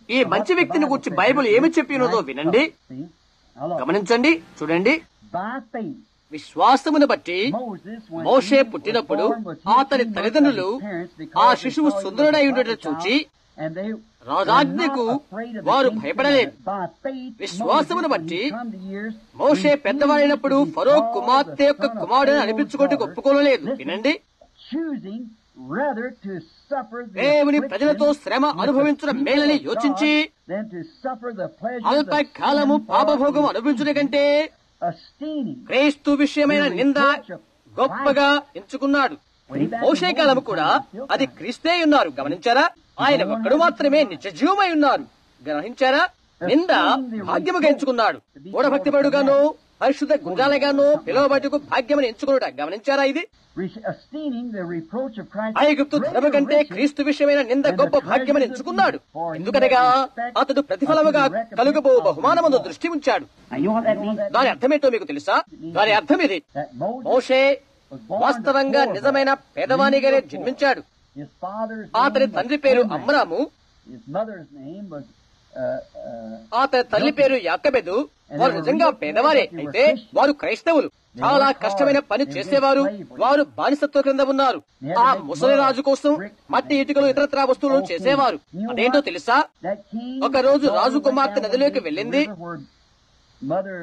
ఈ మంచి వ్యక్తిని గురించి బైబిల్ ఏమి చెప్పినదో వినండి See? Now look. గమనించండి చూడండి By faith, విశ్వాసమును బట్టి Moses, when Moshe he was పుట్టినప్పుడు born, was hid అతని in the తల్లిదండ్రులు of his parents because ఆ they శిశువు saw he was సుందరుడై a ఉండటం godly చూచి child, and they రాజాజ్ఞకు were not afraid of the వారు king's భయపడలేదు. commandment. By faith, విశ్వాసమును Moses, when బట్టి he come to years, Moshe refused పెద్దవాడైనప్పుడు to be Pharaoh called కుమార్తె the యొక్క son of కుమారుడని Pharaoh's అనిపించుకోవటకు daughter. ఒప్పుకోలేదు Listen, వినండి choosing rather to suffer the దేవుని affliction ప్రజలతో శ్రమ with the అనుభవించడం people మేలని of యోచించి God than to suffer the pleasures of అల్పకాలము sin పాపభోగం or అనుభవించుట కంటే esteeming క్రీస్తు విషయమైన నింద గొప్పగా ఎంచుకున్నాడు మోషే కాలము కూడా అది క్రీస్తే ఉన్నారు గమనించారా ఆయన ఒక్కడు మాత్రమే నిజ జీవమై ఉన్నారు గ్రహించారా నింద భాగ్యముగా ఎంచుకున్నాడు మూఢభక్తిపరుడుగాను పరిశుద్ధ గుంజాలగాను పిలువబట్టుకు భాగ్యమని ఎంచుకున్నాడు గమనించారా ఇది re- esteeming the reproach of Christ ఐగుప్తు ధనము greater కంటే riches క్రీస్తు విషయమైన నింద గొప్ప భాగ్యమని ఎంచుకున్నాడు ఎందుకనగా అతడు ప్రతిఫలముగా కలుగబో బహుమానమును దృష్టి ఉంచాడు Now, you know what that means? దాని అర్థమేంటో మీకు తెలుసా దాని అర్థం ఇది That Moses, మోషే వాస్తవంగా నిజమైన పేదవానిగానే జన్మించాడు his father's అతని name తండ్రి was పేరు Amram. Amram His mother's name was uh, uh, అతని తల్లి పేరు యాకబెదు వారు నిజంగా పేదవారే అయితే వారు క్రైస్తవులు చాలా కష్టమైన పని చేసేవారు వారు బానిసత్వ క్రింద ఉన్నారు ఆ ముసలి రాజు కోసం మట్టి ఇటుకలు ఇతరత్రా వస్తువులను చేసేవారు అదేంటో తెలుసా that king. ఒక రోజు రాజు went కుమార్తె down నదిలోకి the వెళ్ళింది. river where Mother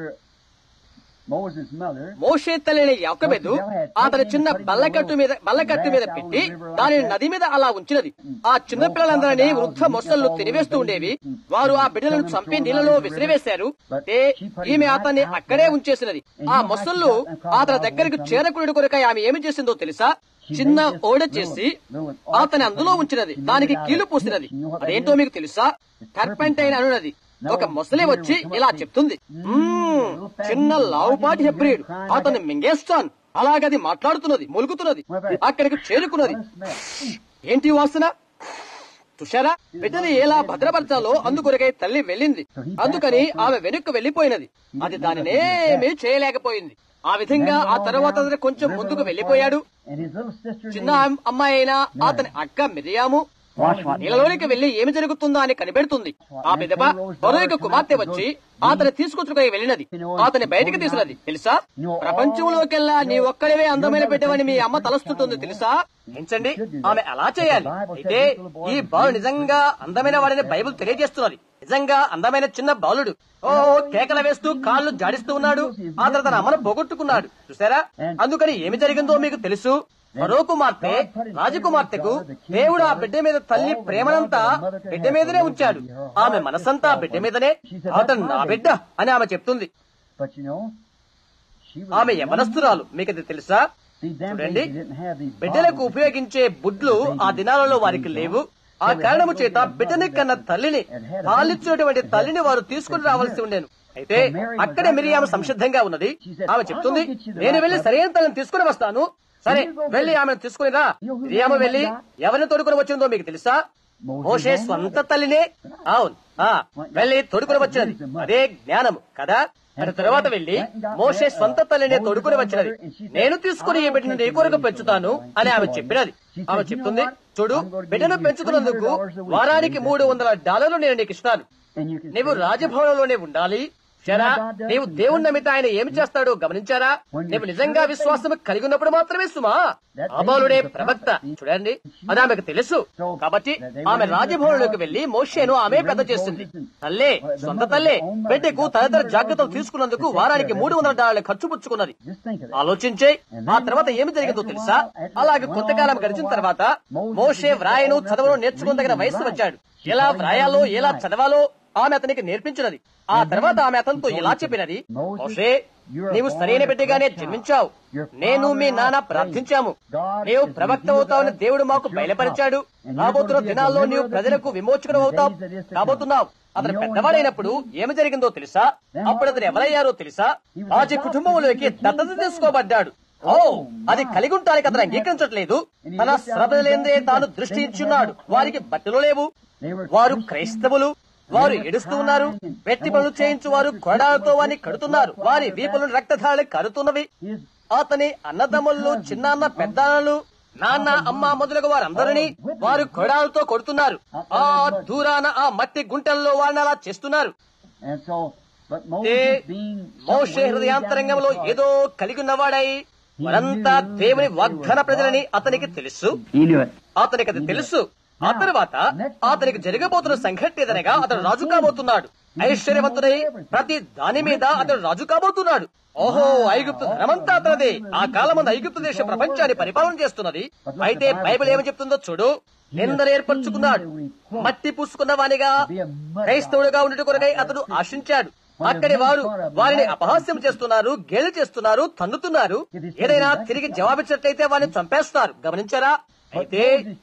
Moses' mother మోషే తల్లిని యాకబెదు అతని చిన్న బల్లకట్టు మీద బల్లకట్టు మీద పెట్టి దానిని నది మీద అలా ఉంచినది ఆ చిన్న పిల్లలందరినీ వృద్ధ మొసళ్ళు తినివేస్తూ ఉండేవి వారు ఆ బిడ్డలను చంపి నీళ్ళలో విసిరివేశారు అయితే ఈమె అతన్ని అక్కడే ఉంచేసినది ఆ మొసళ్ళు అతని దగ్గరికి చేరకుడి కొరకై ఆమె ఏమి చేసిందో తెలుసా చిన్న ఓడ చేసి అతని అందులో ఉంచినది దానికి కీలు పూసినది అదేంటో మీకు తెలుసా టర్పెంటైన్ అనున్నది ఒక మొసలి వచ్చి ఇలా చెప్తుంది "మ్మ్, చిన్న లావుపాటి హెబ్రిడ్ అతన్ని మింగేస్తాను అలాగది మాట్లాడుతున్నది మొలుగుతున్నది అక్కడికి చేరుకున్నది ఏంటి వాసన చూశారా బిడ్డని ఎలా భద్రపరచాలో అందుకొరకై తల్లి వెళ్ళింది అందుకని ఆమె వెనుక్కు వెళ్లిపోయినది అది దానినేమీ చేయలేకపోయింది ఆ విధంగా ఆ తర్వాత అతను కొంచెం ముందుకు వెళ్లిపోయాడు and his little sister చిన్న అమ్మాయి అయిన అతని అక్క మిరియాము నీళ్ళలోనికి వెళ్లి ఏమి జరుగుతుందా అని కనిపెడుతుంది ఆ పిదప మరో యొక్క కుమార్తె వచ్చి అతని తీసుకొచ్చుకొని వెళ్ళినది అతని బయటికి తీసినది తెలుసా ప్రపంచంలోకెల్లా నీ ఒక్కడివే అందమైన బిడ్డవని మీ అమ్మ తలస్తుంటుంది తెలుసా ఎంచండి ఆమె అలా చేయాలి అయితే ఈ బాలు నిజంగా అందమైన వాడని బైబిల్ తెలియజేస్తున్నది నిజంగా అందమైన చిన్న బాలుడు ఓ కేకలు వేస్తూ కాళ్ళు జాడిస్తూ ఉన్నాడు ఆ తర్వాత తన అమ్మను పోగొట్టుకున్నాడు చూసారా అందుకని ఏమి జరిగిందో మీకు తెలుసు మరో కుమార్తె రాజకుమార్తెకు దేవుడు ఆ బిడ్డ మీద తల్లి ప్రేమనంతా బిడ్డ మీదనే ఉంచాడు ఆమె మనసంతా బిడ్డ మీదనే అతను నా బిడ్డ అని ఆమె చెప్తుంది But you know, she was ఆమె యవనస్తురాలు మీకు అది తెలుసా See, them చూడండి days they didn't have these బిడ్డలకు bottles. ఉపయోగించే బుడ్లు ఆ దినాలలో వారికి లేవు ఆ కారణము చేత బిడ్డని కన్న తల్లిని పాలిచ్చినటువంటి తల్లిని వారు తీసుకుని రావాల్సి ఉండేను అయితే అక్కడే మిరియామ సంసిద్ధంగా ఉన్నది ఆమె చెప్తుంది నేను వెళ్లి సరైన తల్లిని తీసుకుని వస్తాను సరే వెళ్లి ఆమెను తీసుకుని రా మిరియామ వెళ్లి ఎవరిని తోడుకుని వచ్చిందో మీకు తెలుసా మోషే స్వంత తల్లినే అవును ఆ వెళ్లి తోడుకుని వచ్చినది అదే జ్ఞానము కదా అటు తర్వాత వెళ్లి మోషే స్వంత తల్లినే తోడుకుని వచ్చినది నేను తీసుకుని ఈ బిడ్డను నీ కొరకు పెంచుతాను అని ఆమె చెప్పినది ఆమె చెప్తుంది చూడు బిడ్డను పెంచుతున్నందుకు వారానికి మూడు వందల డాలర్లు నేను నీకు ఇస్తాను And you can నీవు రాజభవనంలోనే ఉండాలి సరా నీవు దేవుని నమ్మిత ఆయన ఏమి చేస్తాడో గమనించారా నీవు నిజంగా విశ్వాసం కలిగి ఉన్నప్పుడు మాత్రమే సుమా అబాలుడే ప్రవక్త చూడండి అది ఆమెకు తెలుసు కాబట్టి ఆమె రాజభవనంలోకి వెళ్లి మోషేను ఆమె పెద్ద చేస్తుంది తల్లే సొంత తల్లే బిడ్డకు తదితర జాగ్రత్తలు తీసుకున్నందుకు వారానికి మూడు వందల డాలర్లు ఖర్చు పుచ్చుకున్నది just think of that. ఆలోచించే ఆ తర్వాత ఏమి జరిగిందో తెలుసా అలాగే కొంతకాలం గడిచిన తర్వాత మోషే వ్రాయను చదవను నేర్చుకోదగిన వయసు వచ్చాడు ఎలా వ్రాయాలో ఎలా చదవాలో ఆమె అతనికి నేర్పించినది ఆ తర్వాత ఆమె అతనితో ఇలా చెప్పినది మోషే నీవు సరైన బిడ్డగానే జన్మించావు నేను మీ నాన్న ప్రార్థించాము నీవు ప్రవక్త అవుతావని దేవుడు మాకు బయలుపరిచాడు రాబోతున్న దినాల్లో నీవు ప్రజలకు విమోచకుడు అవుతావు కాబోతున్నావు అతను పెద్దవాడైనప్పుడు ఏమి జరిగిందో తెలుసా అప్పుడు అతను ఎవరయ్యారో తెలుసా రాజు కుటుంబంలోకి దత్తత తీసుకోబడ్డాడు ఓ అది కలిగి ఉంటానికి అతను అంగీకరించట్లేదు తన శ్రద్ధ లేదే తాను దృష్టి ఇచ్చున్నాడు వారికి బట్టలు లేవు వారు క్రైస్తవులు వారు ఏడుస్తూ ఉన్నారు వెట్టి పనులు చేయించు వారు కొరడాలతో వారిని కడుతున్నారు వారి వీపులను రక్తధారలు కరుతున్నవి His అతని అన్నదమ్ములు చిన్నాన్న పెద్దలు నాన్న అమ్మ మొదలగు వారందరినీ వారు కొడాలతో కొడుతున్నారు ఆ దూరాన ఆ మట్టి గుంటల్లో వారిని అలా చేస్తున్నారు And so, but అయితే Moses being మోషే హృదయాంతరంగంలో ఏదో కలిగి ఉన్నవాడై వారంతా దేవుని వాగ్దాన ప్రజలని అతనికి తెలుసు He knew it. అతనికి అది తెలుసు ఆ తర్వాత అతనికి జరగబోతున్న సంఘటన ఏదనగా అతను రాజు కాబోతున్నాడు ఐశ్వర్యవంతుడై ప్రతి దాని మీద అతను రాజు కాబోతున్నాడు ఓహో ఐగుప్తు ధనమంతా అతనిదే ఆ కాలమందు ఐగుప్తు దేశ ప్రపంచాన్ని పరిపాలన చేస్తున్నది అయితే బైబిల్ ఏమి చెప్తుందో చూడు ఎందరు ఏర్పరచుకున్నాడు మట్టి పూసుకున్న వానిగా క్రైస్తవుడుగా ఉండుట కొరకై అతడు ఆశించాడు అక్కడి వారు వారిని అపహాస్యం చేస్తున్నారు గేలి చేస్తున్నారు తన్నుతున్నారు ఏదైనా తిరిగి జవాబిచ్చినట్లయితే వారిని చంపేస్తారు గమనించారా అయితే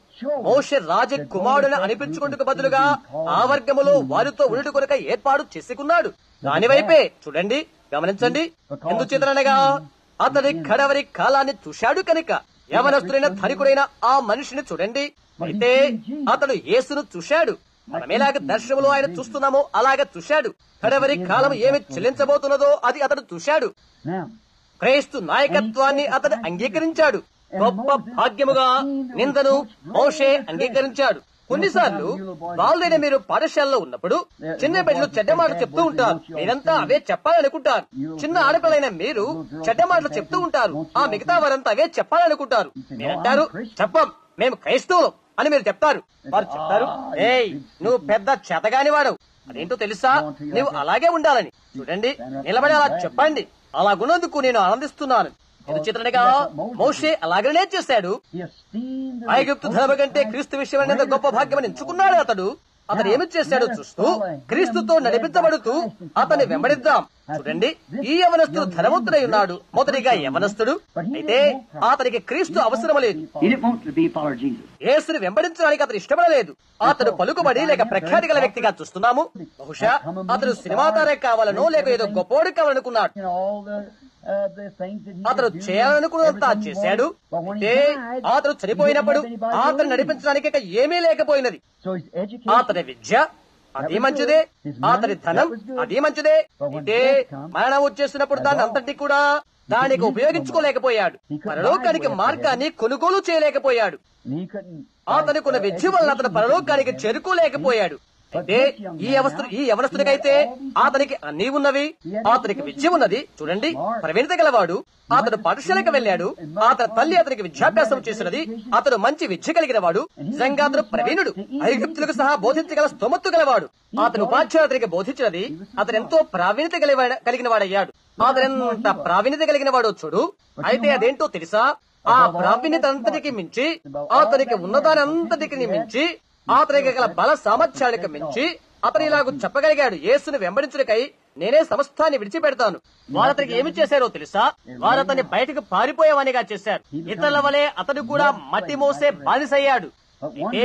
మోషే రాజ కుమారుడిని అనిపించుకుంటకు బదులుగా ఆ వర్గములో వారితో ఉండుట కొరక ఏర్పాటు చేసుకున్నాడు దాని వైపే చూడండి గమనించండి ఎందుచేతనగా అతడి కడవరి కాలాన్ని చూశాడు కనుక యవనస్తుడైన ధనికుడైన ఆ మనిషిని చూడండి అయితే అతడు యేసును చూశాడు మనమేలాగ దర్శనములో ఆయన చూస్తున్నామో అలాగే చూశాడు కడవరి కాలం ఏమి చెల్లించబోతున్నదో అది అతడు చూశాడు Now, క్రైస్తు నాయకత్వాన్ని అతడు అంగీకరించాడు గొప్ప భాగ్యముగా నిందను మోషే అంగీకరించాడు కొన్నిసార్లు వాళ్ళైన మీరు పాఠశాలలో ఉన్నప్పుడు చిన్న బిడ్డలు చెడ్డ మాటలు చెప్తూ ఉంటారు మీరంతా అవే చెప్పాలనుకుంటారు చిన్న ఆడపిల్లైన మీరు చెడ్డ మాటలు చెప్తూ ఉంటారు ఆ మిగతా వారంతా అవే చెప్పాలనుకుంటారు మీరంటారు చెప్పం మేము క్రైస్తవులం అని మీరు చెప్తారు వారు చెప్తారు ఏయ్ నువ్వు పెద్ద చేతగాని వాడవు అదేంటో తెలుసా నువ్వు అలాగే ఉండాలని చూడంండి నిలబడి అలా చెప్పండి అలాగున్నందుకు నేను ఆనందిస్తున్నాను చిత్రణగా మోషే అలాగనే చేశాడు he esteemed the ఐగుప్తు ధనము కంటే క్రీస్తు విషయమైనంత గొప్ప భాగ్యమని ఎంచుకున్నాడు అతడు అతను ఏమి చేశాడో చూస్తూ క్రీస్తుతో నడిపించబడుతూ అతన్ని వెంబడిద్దాం చూడండి ఈ యవనస్తుడు ధనవంతుడై ఉన్నాడు మొదటిగా యవనస్తుడు అయితే అతనికి క్రీస్తు అవసరం లేదు He didn't want to be follow Jesus. యేసుని వెంబడించడానికి అతను ఇష్టపడలేదు అతడు పలుకుబడి లేక ప్రఖ్యాతి గల వ్యక్తిగా చూస్తున్నాము బహుశా అతడు సినిమా తారే కావాలనో లేక ఏదో గొప్పోడు కావాలనుకున్నాడు You know, all the, uh, the things that he అతను could do, చేయాలనుకున్నంత everything చేశాడు was. But when he అయితే died, అతను he చనిపోయినప్పుడు didn't have anybody to అతను lead him. నడిపించడానికి ఇక ఏమీ లేకపోయినది So his education, అతని విద్య అది మంచిదే అతని ధనం అది మంచిదే అయితే మరణం వచ్చేసినప్పుడు దాన్ని అంతటి కూడా దానికి ఉపయోగించుకోలేకపోయాడు పరలోకానికి మార్గాన్ని కొనుగోలు చేయలేకపోయాడు and he couldn't. అతనికున్న విద్య వల్ల అతను పరలోకానికి చేరుకోలేకపోయాడు అయితే ఈ అవస్థ ఈ యవనస్తుడికైతే అతనికి అన్ని ఉన్నవి అతనికి విద్య ఉన్నది చూడండి ప్రవీణత గలవాడు అతడు పాఠశాలకు వెళ్ళాడు అతని తల్లి అతనికి విద్యాభ్యాసం చేసినది అతడు మంచి విద్య కలిగిన వాడు నిజంగా అతడు ప్రవీణుడు ఐగుప్తులకు సహా బోధించగల స్తోమత్తు గలవాడు అతను ఉపాధ్యాయుడు అతనికి బోధించినది అతను ఎంతో ప్రావీణ్యత కలిగిన- కలిగిన వాడయ్యాడు అతను ఎంత ప్రావీణ్యత కలిగిన వాడో చూడు అయితే అదేంటో తెలుసా ఆ ప్రావీణ్యత అంతటికి మించి అతనికి ఉన్నదాని అంతటికి మించి అతనికి గల బల సామర్థ్యానికి మించి అతను ఇలాగ చెప్పగలిగాడు యేసుని వెంబడించుడికై నేనే సమస్తాన్ని విడిచిపెడతాను వారు అతనికి ఏమి చేశారో తెలుసా వారు అతన్ని బయటకు పారిపోయేవానిగా చేశారు ఇతరుల వలె అతడు కూడా మట్టి మోసే బానిసయ్యాడు అయితే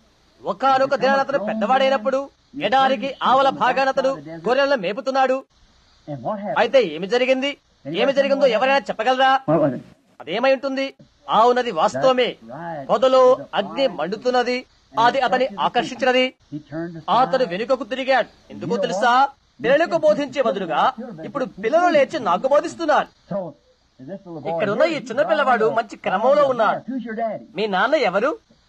ఒకనొక దినాన అతను పెద్దవాడైనప్పుడు ఎడారికి ఆవల భాగాన అతడు గొర్రెలను మేపుతున్నాడు And what happened? అయితే ఏమి జరిగింది ఏమి జరిగిందో ఎవరైనా చెప్పగలరా What was it? అదేమై ఉంటుంది అవునది వాస్తవమే పొదలో అగ్ని మండుతున్నది అది అతని ఆకర్షించినది He turned అతడు వెనుకకు తిరిగాడు ఎందుకో తెలుసా పిల్లలకు బోధించే బదులుగా ఇప్పుడు పిల్లలు లేచి నాకు బోధిస్తున్నారు So, is this little boy ఇక్కడున్న ఈ here? చిన్న పిల్లవాడు మంచి క్రమంలో ఉన్నాడు Who's your daddy? మీ నాన్న ఎవరు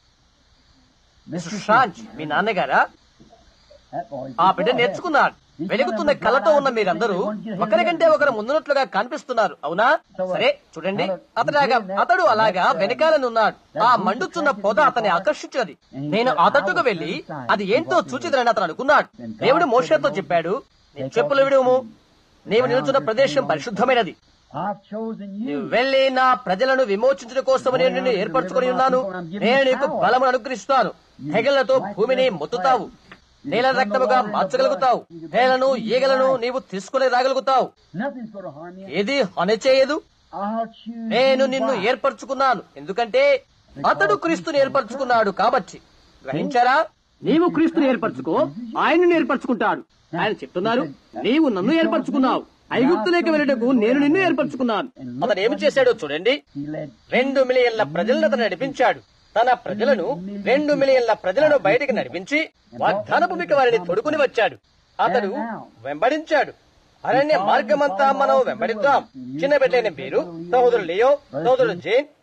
షాంచ్ మీ నాన్నగారా That boy. ఆ బిడ్డ నేర్చుకున్నాడు వెలుగుతున్న కళ్ళతో ఉన్న మీరందరూ ఒకరికంటే ఒకరు ముందున్నట్లుగా కనిపిస్తున్నారు అవునా సరే చూడండి అతడాగా అతడు అలాగా వెనకాలనున్నాడు ఆ మండుతున్న పొద అతన్ని ఆకర్షించినది నేను ఆ తట్టుకు వెళ్లి అది ఏంటో చూచిదనని అతను అనుకున్నాడు దేవుడు మోషతో చెప్పాడు నీ చెప్పులు విడుము నీవు నిలుచున్న ప్రదేశం పరిశుద్ధమైనది I've chosen you. నీవు వెళ్లి నా ప్రజలను విమోచించడం కోసం నేను నిన్ను ఏర్పరచుకొని ఉన్నాను నేను నీకు బలమును అనుగ్రహిస్తాను హెగలతో భూమిని మొత్తుతావు నేల రక్తముగా మార్చగలుగుతావు నేలను ఈగలను నీవు తీసుకుని రాగలుగుతావు Nothing's going to harm you. ఏది హాని చేయదు I'll choose నేను you. నిన్ను Why? ఏర్పరచుకున్నాను ఎందుకంటే అతడు క్రీస్తుని ఏర్పరచుకున్నాడు కాబట్టి గ్రహించారా నీవు క్రీస్తుని ఏర్పరచుకో ఆయనను ఏర్పరచుకుంటాడు ఆయన చెప్తున్నారు నీవు నన్ను ఏర్పరచుకున్నావు ఐగుప్తులేకి వెళ్ళటకు నేను నిన్ను ఏర్పరచుకున్నాను అతను ఏమి చేశాడో చూడండి He led రెండు మిలియన్ల ప్రజలను అతను నడిపించాడు తన ప్రజలను రెండు మిలియన్ల ప్రజలను బయటికి నడిపించి వాగ్దాన భూమికి వారిని తొడుకుని వచ్చాడు అతడు వెంబడించాడు అరణ్య మార్గమంతా మనం వెంబడిద్దాం చిన్న బిడ్డైన మీరు సహోదరుడు లియో సహోదరుడు జేన్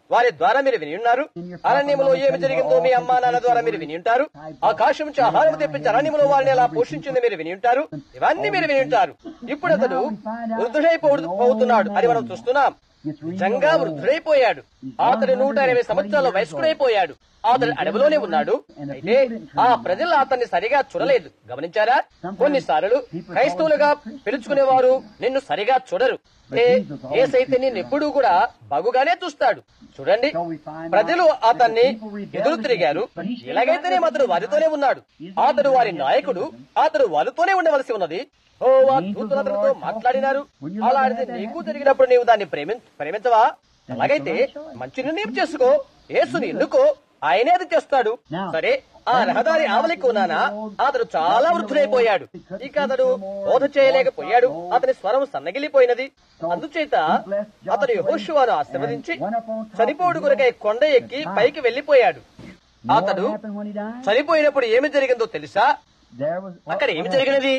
వారి ద్వారా మీరు విని ఉన్నారు అరణ్యములో ఏమి జరిగిందో మీ అమ్మా నాన్న ద్వారా మీరు విని ఉంటారు ఆకాశం నుంచి ఆహారం తెప్పించి అరణ్యములో వారిని ఎలా పోషించింది మీరు విని ఉంటారు ఇవన్నీ మీరు విని ఉంటారు ఇప్పుడు అతడు వృద్ధుడైపోడు పోతున్నాడు అని మనం చూస్తున్నాం నిజంగా వృద్ధుడైపోయాడు అతడు నూట ఇరవై సంవత్సరాల వయస్కుడైపోయాడు అతడు అడవిలోనే ఉన్నాడు అయితే ఆ ప్రజలు అతన్ని సరిగా చూడలేదు గమనించారా కొన్నిసార్లు క్రైస్తవులుగా పిలుచుకునేవారు నిన్ను సరిగా చూడరు ఏ ఏసైతే నిన్ను ఎప్పుడూ కూడా బాగుగానే చూస్తాడు చూడండి ప్రజలు అతన్ని ఎదురు తిరిగారు ఎలాగైతేనే అతడు వారితోనే ఉన్నాడు అతడు వారి నాయకుడు అతడు వారితోనే ఉండవలసి ఉన్నది ఓ ఆ దూతలు అతనితో మాట్లాడినారు అలాంటిది నీకు జరిగినప్పుడు నీవు దాన్ని ప్రేమి ప్రేమించవా అలాగైతే మంచి నిర్ణయం చేసుకో యేసుని ఎన్నుకో ఆయనే అది చేస్తాడు సరే ఆ రహదారి ఆవలికి ఉన్నానా అతడు చాలా వృద్ధులైపోయాడు ఇక అతడు బోధ చేయలేకపోయాడు అతని స్వరం సన్నగిలిపోయినది అందుచేత అతడు యహోషువాను ఆశీర్వదించి చనిపోడు కొరకై కొండ ఎక్కి పైకి వెళ్లిపోయాడు అతడు చనిపోయినప్పుడు ఏమి జరిగిందో తెలుసా అక్కడ ఏమి జరిగినది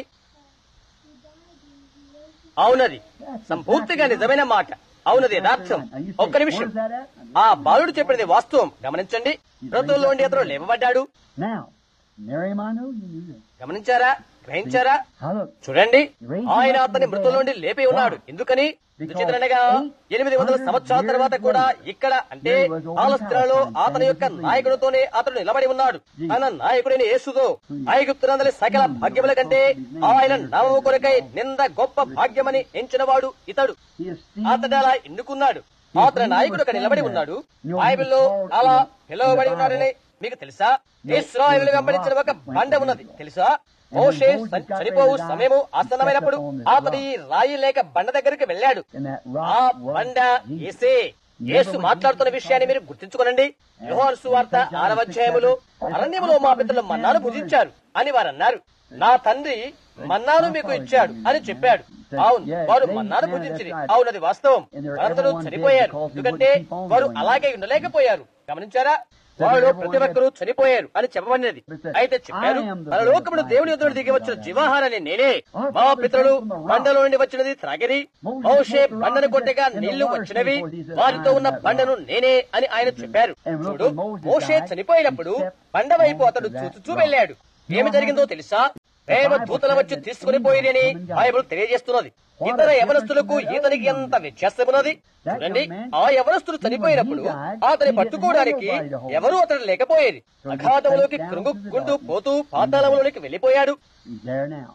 అవునది సంపూర్తిగా నిజమైన మాట అవునది యథార్థం ఒక్క నిమిషం ఆ బాలుడు చెప్పినది వాస్తవం గమనించండి మృతుల్లోండి అతను లేవబడ్డాడు Now, Miriam, I know you knew that. గమనించారా గ్రహించారా Now look, చూడండి ఆయన అతని మృతుల్లోండి లేపి ఉన్నాడు ఎందుకని ఎందుచేతనగా ఎనిమిది వందల సంవత్సరాల తర్వాత కూడా ఇక్కడ అంటే ఆలస్త్రాలో అతని యొక్క నాయకుడితోనే అతడు నిలబడి ఉన్నాడు తన నాయకుడైన యేసుతో ఐగుప్తునందలి సకల భాగ్యముల కంటే ఆయన నామము కొరకై నింద గొప్ప భాగ్యమని ఎంచినవాడు ఇతడు he is still అతడు అలా ఎన్నుకున్నాడు అతని నాయకుడు అక్కడ నిలబడి ఉన్నాడు బైబిల్లో అలా పిలువబడి ఉన్నాడని మీకు తెలుసా ఇస్రాయేలు వెంబడించిన ఒక బండ ఉన్నది తెలుసా మోషే చనిపోవు సమయము ఆసన్నమైనప్పుడు అతడు ఈ రాయి లేక బండ దగ్గరికి వెళ్ళాడు in that ఆ rock was బండ ఏసే యేసు మాట్లాడుతున్న విషయాన్ని మీరు గుర్తుంచుకోనండి యోహాను సువార్త ఆరవ అధ్యాయములో అరణ్యములో మా పితరులు మన్నాను భుజించారు అని వారు అన్నారు నా తండ్రి మన్నాను మీకు ఇచ్చాడు అని చెప్పాడు అవును వారు మన్నాను భుజించింది అవునది వాస్తవం వారందరూ చనిపోయారు ఎందుకంటే వారు అలాగే ఉండలేకపోయారు గమనించారా వారు ప్రతి ఒక్కరూ చనిపోయారు అని చెప్పబడినది అయితే చెప్పారు పరలోకముడు దేవుని ఎదురు దిగి వచ్చిన జీవాహారాన్ని నేనే మా పితరులు బండలో నుండి వచ్చినది త్రాగిరి మోషే బండను కొట్టగా నీళ్లు వచ్చినవి వారితో ఉన్న బండను నేనే అని ఆయన చెప్పారు చూడు మోషే చనిపోయినప్పుడు బండ వైపు అతడు చూచుచూ వెళ్ళాడు ఏమి జరిగిందో తెలుసా దేవ దూతల వచ్చి తీసుకుని పోయిరని బైబుల్ తెలియజేస్తున్నది ఇతర యవనస్తులకు ఈతనికి ఎంత వ్యత్యాసమున్నది చూడండి ఆ యవనస్తుడు చనిపోయినప్పుడు అతని పట్టుకోవడానికి ఎవరూ అతడు లేకపోయేది అఘాతంలోకి కృంగుకుంటూ పోతూ పాతాళంలోకి వెళ్లిపోయాడు he's there now.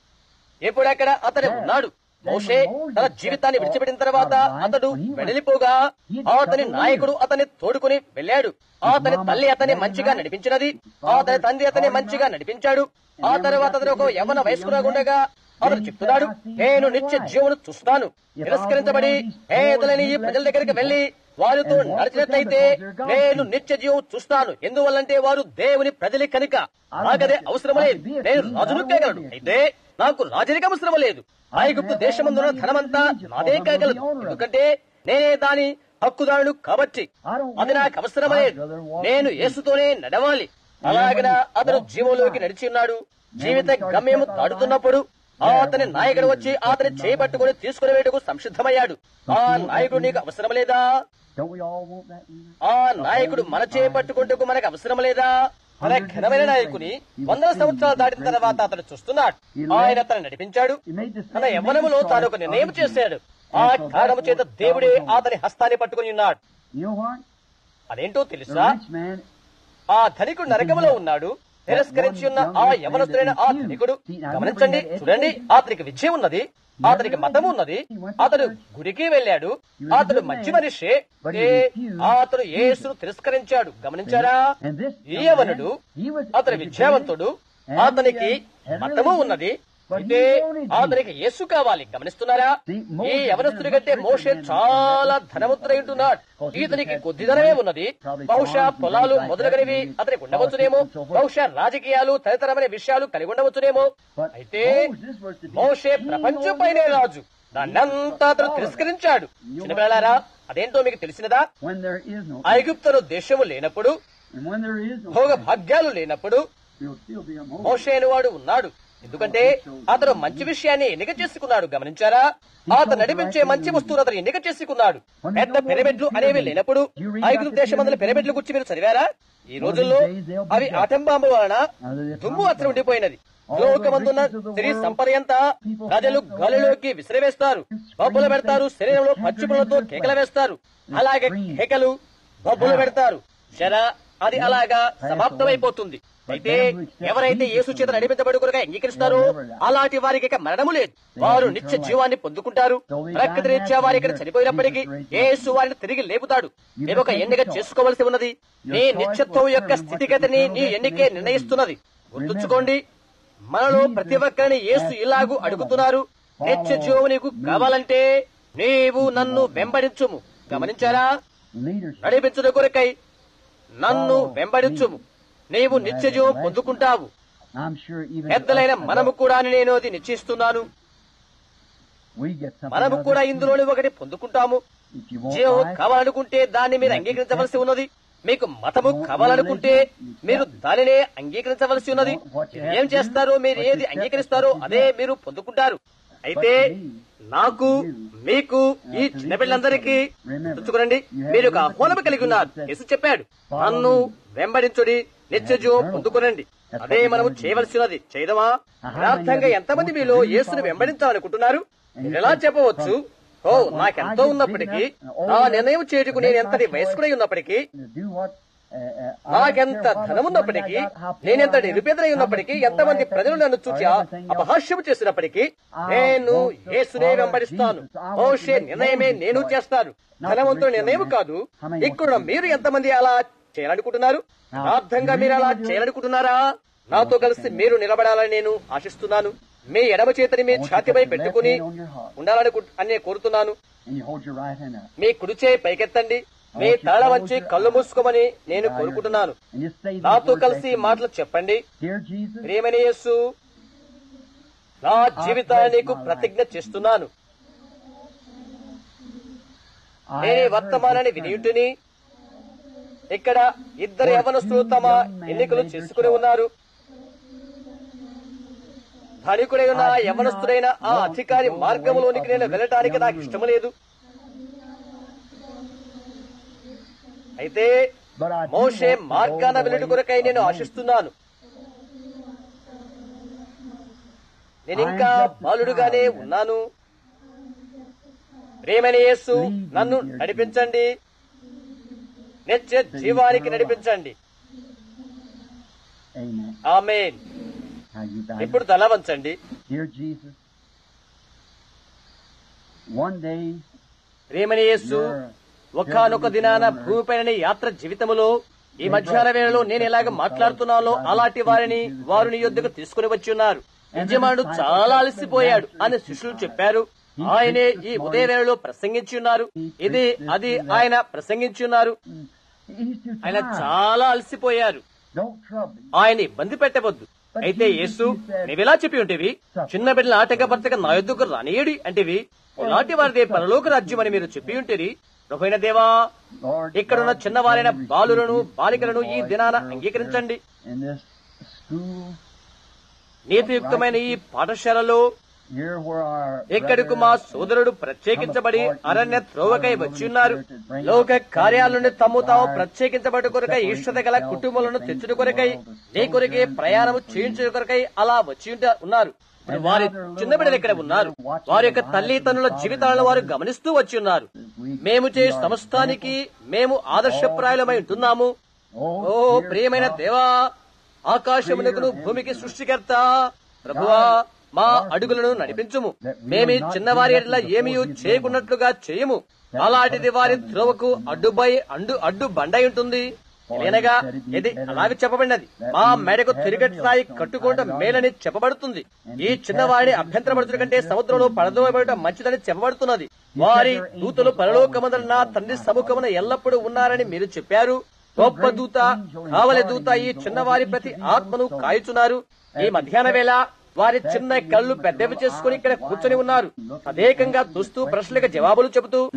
ఇప్పుడు అక్కడ అతడు ఉన్నాడు మోషే తన జీవితాన్ని విడిచిపెట్టిన తర్వాత అతడు వెడలిపోగా అతని నాయకుడు అతన్ని తోడుకుని వెళ్ళాడు అతని తల్లి అతన్ని మంచిగా నడిపించినది అతని తండ్రి అతన్ని మంచిగా నడిపించాడు ఆ తర్వాత అతను ఒక యవన వయస్కురాగుండగా అతను చెప్తున్నాడు నేను నిత్య జీవను చూస్తాను తిరస్కరించబడి పేదలని ఈ ప్రజల దగ్గరికి వెళ్లి వారితో నడిచినట్లయితే నేను నిత్య జీవం చూస్తాను ఎందువల్లంటే వారు దేవుని ప్రజలే కనుక నాకదే అవసరం లేదు నేను రాజును కాగలను అయితే నాకు రాజరికం అవసరం లేదు ఐగుప్తు దేశమందున్న ధనమంతా నాదే కాగలదు ఎందుకంటే నేనే దాని హక్కుదారుడు కాబట్టి అది నాకు అవసరం లేదు నేను యేసుతోనే నడవాలి అలాగిన అతను జీవంలోకి నడిచి ఉన్నాడు జీవిత గమ్యము దాటుతున్నప్పుడు అతని నాయకుడు వచ్చి అతని చేపట్టుకుని తీసుకుని వేటకు సంసిద్ధమయ్యాడు ఆ నాయకుడు నీకు అవసరం లేదా Don't we all want that? you know? ఆ నాయకుడు మన చేపట్టుకుంటూ మనకు అవసరం లేదా మన ఘనమైన నాయకుని వందల సంవత్సరాలు దాటిన తర్వాత అతను చూస్తున్నాడు ఆయన అతను నడిపించాడు He made this తన యవ్వనములో తాను ఒక నిర్ణయం చేశాడు ఆ కారణము చేత దేవుడే అతని హస్తాన్ని పట్టుకుని ఉన్నాడు You know what? అదేంటో The తెలుసా rich man ఆ ధనికుడు నరకములో ఉన్నాడు తిరస్కరించి ఉన్న ఆ యవనస్తుడైన ఆ ధనికుడు గమనించండి చూడండి అతనికి విద్య ఉన్నది అతనికి మతం ఉన్నది అతడు గుడికి వెళ్ళాడు అతడు మంచి మనిషి ఏ, అతడు యేసును తిరస్కరించాడు గమనించారా and this ఈ యవనుడు he was అతని విద్యావంతుడు అతనికి మతము ఉన్నది అయితే అతనికి యేసు కావాలి గమనిస్తున్నారా ఈ యవనస్తుడి కంటే మోషే చాలా ధనవంతుడై ఉంటున్నాడు ఇతనికి కొద్ది ధనమే ఉన్నది బహుశా పొలాలు మొదలగనివి అతనికి ఉండవచ్చునేమో బహుశా రాజకీయాలు తదితరమైన విషయాలు కలిగి ఉండవచ్చునేమో అయితే మోషే ప్రపంచంపైనే రాజు దాన్నంతా అతను తిరస్కరించాడు చిన్నపిల్లారా అదేంటో మీకు తెలిసినదా when there is no ఐగుప్తులు దేశము లేనప్పుడు and when there is no భోగ భాగ్యాలు లేనప్పుడు there'll still be a moment. మోషే వాడు ఉన్నాడు ఎందుకంటే అతను మంచి విషయాన్ని ఎన్నిక చేసుకున్నాడు గమనించారా అతను నడిపించే మంచి వస్తువులు అతను ఎన్నిక చేసుకున్నాడు పెద్ద పిరమిడ్లు అనేవి లేనప్పుడు ఐగుప్తు దేశమందుల పిరమిడ్ల గురించి మీరు చదివారా ఈ రోజుల్లో అవి ఆటంబాంబు వలన దుమ్ము అతను ఉండిపోయినది లోకమందున్న స్త్రీ సంపదయంతా ప్రజలు గాలిలోకి విసిరివేస్తారు బొబ్బలు పెడతారు శరీరంలో పచ్చిపులతో కేకలు వేస్తారు అలాగే కేకలు బొబ్బలు పెడతారు జర అది అలాగా సమాప్తమైపోతుంది అయితే ఎవరైతే యేసు చేత నడిపించబడి కొరగా అంగీకరిస్తారో అలాంటి వారికి ఇక మరణము లేదు వారు నిత్య జీవాన్ని పొందుకుంటారు ప్రకృతి రీత్యా వారి ఇక్కడ చనిపోయినప్పటికీ యేసు వారిని తిరిగి లేపుతాడు నేను ఒక ఎన్నిక చేసుకోవలసి ఉన్నది నీ నిత్యత్వం యొక్క స్థితిగతిని నీ ఎన్నికే నిర్ణయిస్తున్నది గుర్తుంచుకోండి మనలో ప్రతి ఒక్కరిని యేసు ఇలాగూ అడుగుతున్నారు నిత్య జీవం నీకు కావాలంటే నీవు నన్ను వెంబడించుము గమనించారా Leadership. నడిపించుట కొరకై నన్ను వెంబడించుము నీవు నిత్య జీవం పొందుకుంటావు I'm sure even పెద్దలైన us, మనము కూడా అని నేను అది నిశ్చయిస్తున్నాను we get something మనము out of కూడా it. ఇందులోని ఒకటి పొందుకుంటాము If you want జీవం life, కావాలనుకుంటే దాన్ని మీరు అంగీకరించవలసి ఉన్నది మీకు మతము కావాలనుకుంటే మీరు దానినే అంగీకరించవలసి ఉన్నది ఏం చేస్తారో మీరు ఏది అంగీకరిస్తారో అదే మీరు పొందుకుంటారు అయితే నాకు మీకు ఈ చిన్నపిల్లలందరికీ గుర్తుంచుకోనండి మీరు ఒక ఆహ్వానం కలిగి ఉన్నారు యేసు చెప్పాడు నన్ను వెంబడించుడి నిత్య జీవం పొందుకునండి అదే మనము చేయవలసినది చేయదమా యథార్థంగా ఎంతమంది మీలో యేసుని వెంబడించాలనుకుంటున్నారు మీరు ఎలా చెప్పవచ్చు ఓ నాకెంతో ఉన్నప్పటికీ నా నిర్ణయం చేయుటకు నేను ఎంతటి వయస్కుడై ఉన్నప్పటికీ to do what, uh, uh, I నాకెంత don't care what ధనమున్నప్పటికీ money I got, how poor నేనెంత I am, నిరుపేదలై ఉన్నప్పటికీ ఎంతమంది ప్రజలు నన్ను చూచి అపహాస్యం చేసినప్పటికీ నేను యేసునే వెంబడిస్తాను మోషే నిర్ణయమే నేను చేస్తాను ధనవంతుల నిర్ణయం కాదు ఇక్కడ మీరు ఎంతమంది అలా చేయాలనుకుంటున్నారు యథార్థంగా మీరు అలా చేయాలనుకుంటున్నారా నాతో కలిసి మీరు నిలబడాలని నేను ఆశిస్తున్నాను మీ ఎడమ చేతిని మీ ఛాతిపై పెట్టుకుని ఉండాలని కు- అని నేను కోరుతున్నాను and you hold your right hand up. మీ కుడి చేయి పైకెత్తండి మీ తల వంచి కళ్ళు మూసుకోమని నేను కోరుకుంటున్నాను And just say these నాతో words కలిసి ఈ after me. మాటలు చెప్పండి Dear Jesus, ప్రేమని యేసు నా జీవితాన్ని నీకు ప్రతిజ్ఞ చేస్తున్నాను I నేను ఈ have heard వర్తమానాన్ని this వినియుంటిని ఇక్కడ ఇద్దరు యవనస్తులు తమ ఎన్నికలు చేసుకుని ఉన్నారు ధనికుడై ఉన్న ఆ యవనస్తుడైన ఆ అధికారి మార్గంలోనికి నేను వెళ్ళటానికి నాకు ఇష్టం లేదు అయితే But I do Moshe want to go మార్గాన the వెళ్ళుట way కొరకై నేను of ఆశిస్తున్నాను నేను ఇంకా బాలుడుగానే ఉన్నాను ప్రేమని యేసు నన్ను నడిపించండి నిత్య జీవానికి నడిపించండి Amen. Amen How you bow ఇప్పుడు తల వంచండి Dear Jesus, one day ప్రేమని యేసు ఒకానొక దినాన భూమిపైన నీ యాత్ర జీవితములో ఈ మధ్యాహ్న వేళలో నేను ఎలాగ మాట్లాడుతున్నానో అలాంటి వారిని వారు నీ యొద్దకు తీసుకుని వచ్చి ఉన్నారు యజమానుడు చాలా అలసిపోయాడు అని శిష్యులు చెప్పారు ఆయనే ఈ ఉదయ వేళలో ప్రసంగించి ఉన్నారు ఇది అది ఆయన ప్రసంగించి ఉన్నారు he's too ఆయన tired. చాలా అలసిపోయారు Don't trouble him. ఆయన ఇబ్బంది పెట్టవద్దు అయితే యేసు నీవెలా చెప్పి ఉంటేవి చిన్న బిడ్డల ఆటంకపరచక నా యొద్దకు రానియడి అంటేవి ఇలాంటి వారిదే పరలోక రాజ్యం అని మీరు చెప్పి ఉంటేరి ప్రభుైన దేవా Lord, ఇక్కడున్న God, చిన్నవారైన we బాలులను receive బాలికలను ఈ boys దినాన and girls అంగీకరించండి In this school, నీతియుక్తమైన ఈ పాఠశాలలో here where our ఇక్కడకు brother, మా సోదరుడు ప్రత్యేకించబడి అరణ్య త్రోవకై వచ్చి ఉన్నారు లోక కార్యాల నుండి తమ్ము తాము ప్రత్యేకించబడి కొరకై ఈశ్వత గల కుటుంబాలను తెచ్చుట కొరకై నీ కొరకే ప్రయాణము చేయించుట కొరకై అలా వచ్చి ఉంట- ఉన్నారు ఇప్పుడు వారి చిన్న బిడ్డలు ఇక్కడ ఉన్నారు వారి యొక్క తల్లిదండ్రుల జీవితాలను వారు గమనిస్తూ వచ్చి ఉన్నారు మేము చే సమస్తానికి మేము ఆదర్శప్రాయులమై ఉంటున్నాము ఓ ప్రియమైన దేవా ఆకాశమునకును భూమికి సృష్టికర్త ప్రభువా మా అడుగులను నడిపించుము మేమీ చిన్నవారి ఎడల ఏమీ చేయకున్నట్లుగా చేయము అలాంటిది వారి త్రోవకు అడ్డుపై అండు అడ్డు బండై ఉంటుంది లేనగా ఇది అలాగే చెప్పబడినది మా మెడకు తిరిగట్రాయి కట్టుకోవడం మేలని చెప్పబడుతుంది ఈ చిన్నవారిని అభ్యంతరపడుతున్న కంటే సముద్రంలో పడదోయబడటం మంచిదని చెప్పబడుతున్నది వారి దూతలు పరలోకమందల నా తండ్రి సముఖమున ఎల్లప్పుడూ ఉన్నారని మీరు చెప్పారు గొప్ప దూత కావలి దూత ఈ చిన్నవారి ప్రతి ఆత్మను కాయుచున్నారు ఈ మధ్యాహ్న వేళ వారి చిన్న కళ్ళు పెద్దవి చేసుకుని ఇక్కడ కూర్చొని ఉన్నారు తదేకంగా చూస్తూ ప్రశ్నలకు జవాబులు చెబుతూ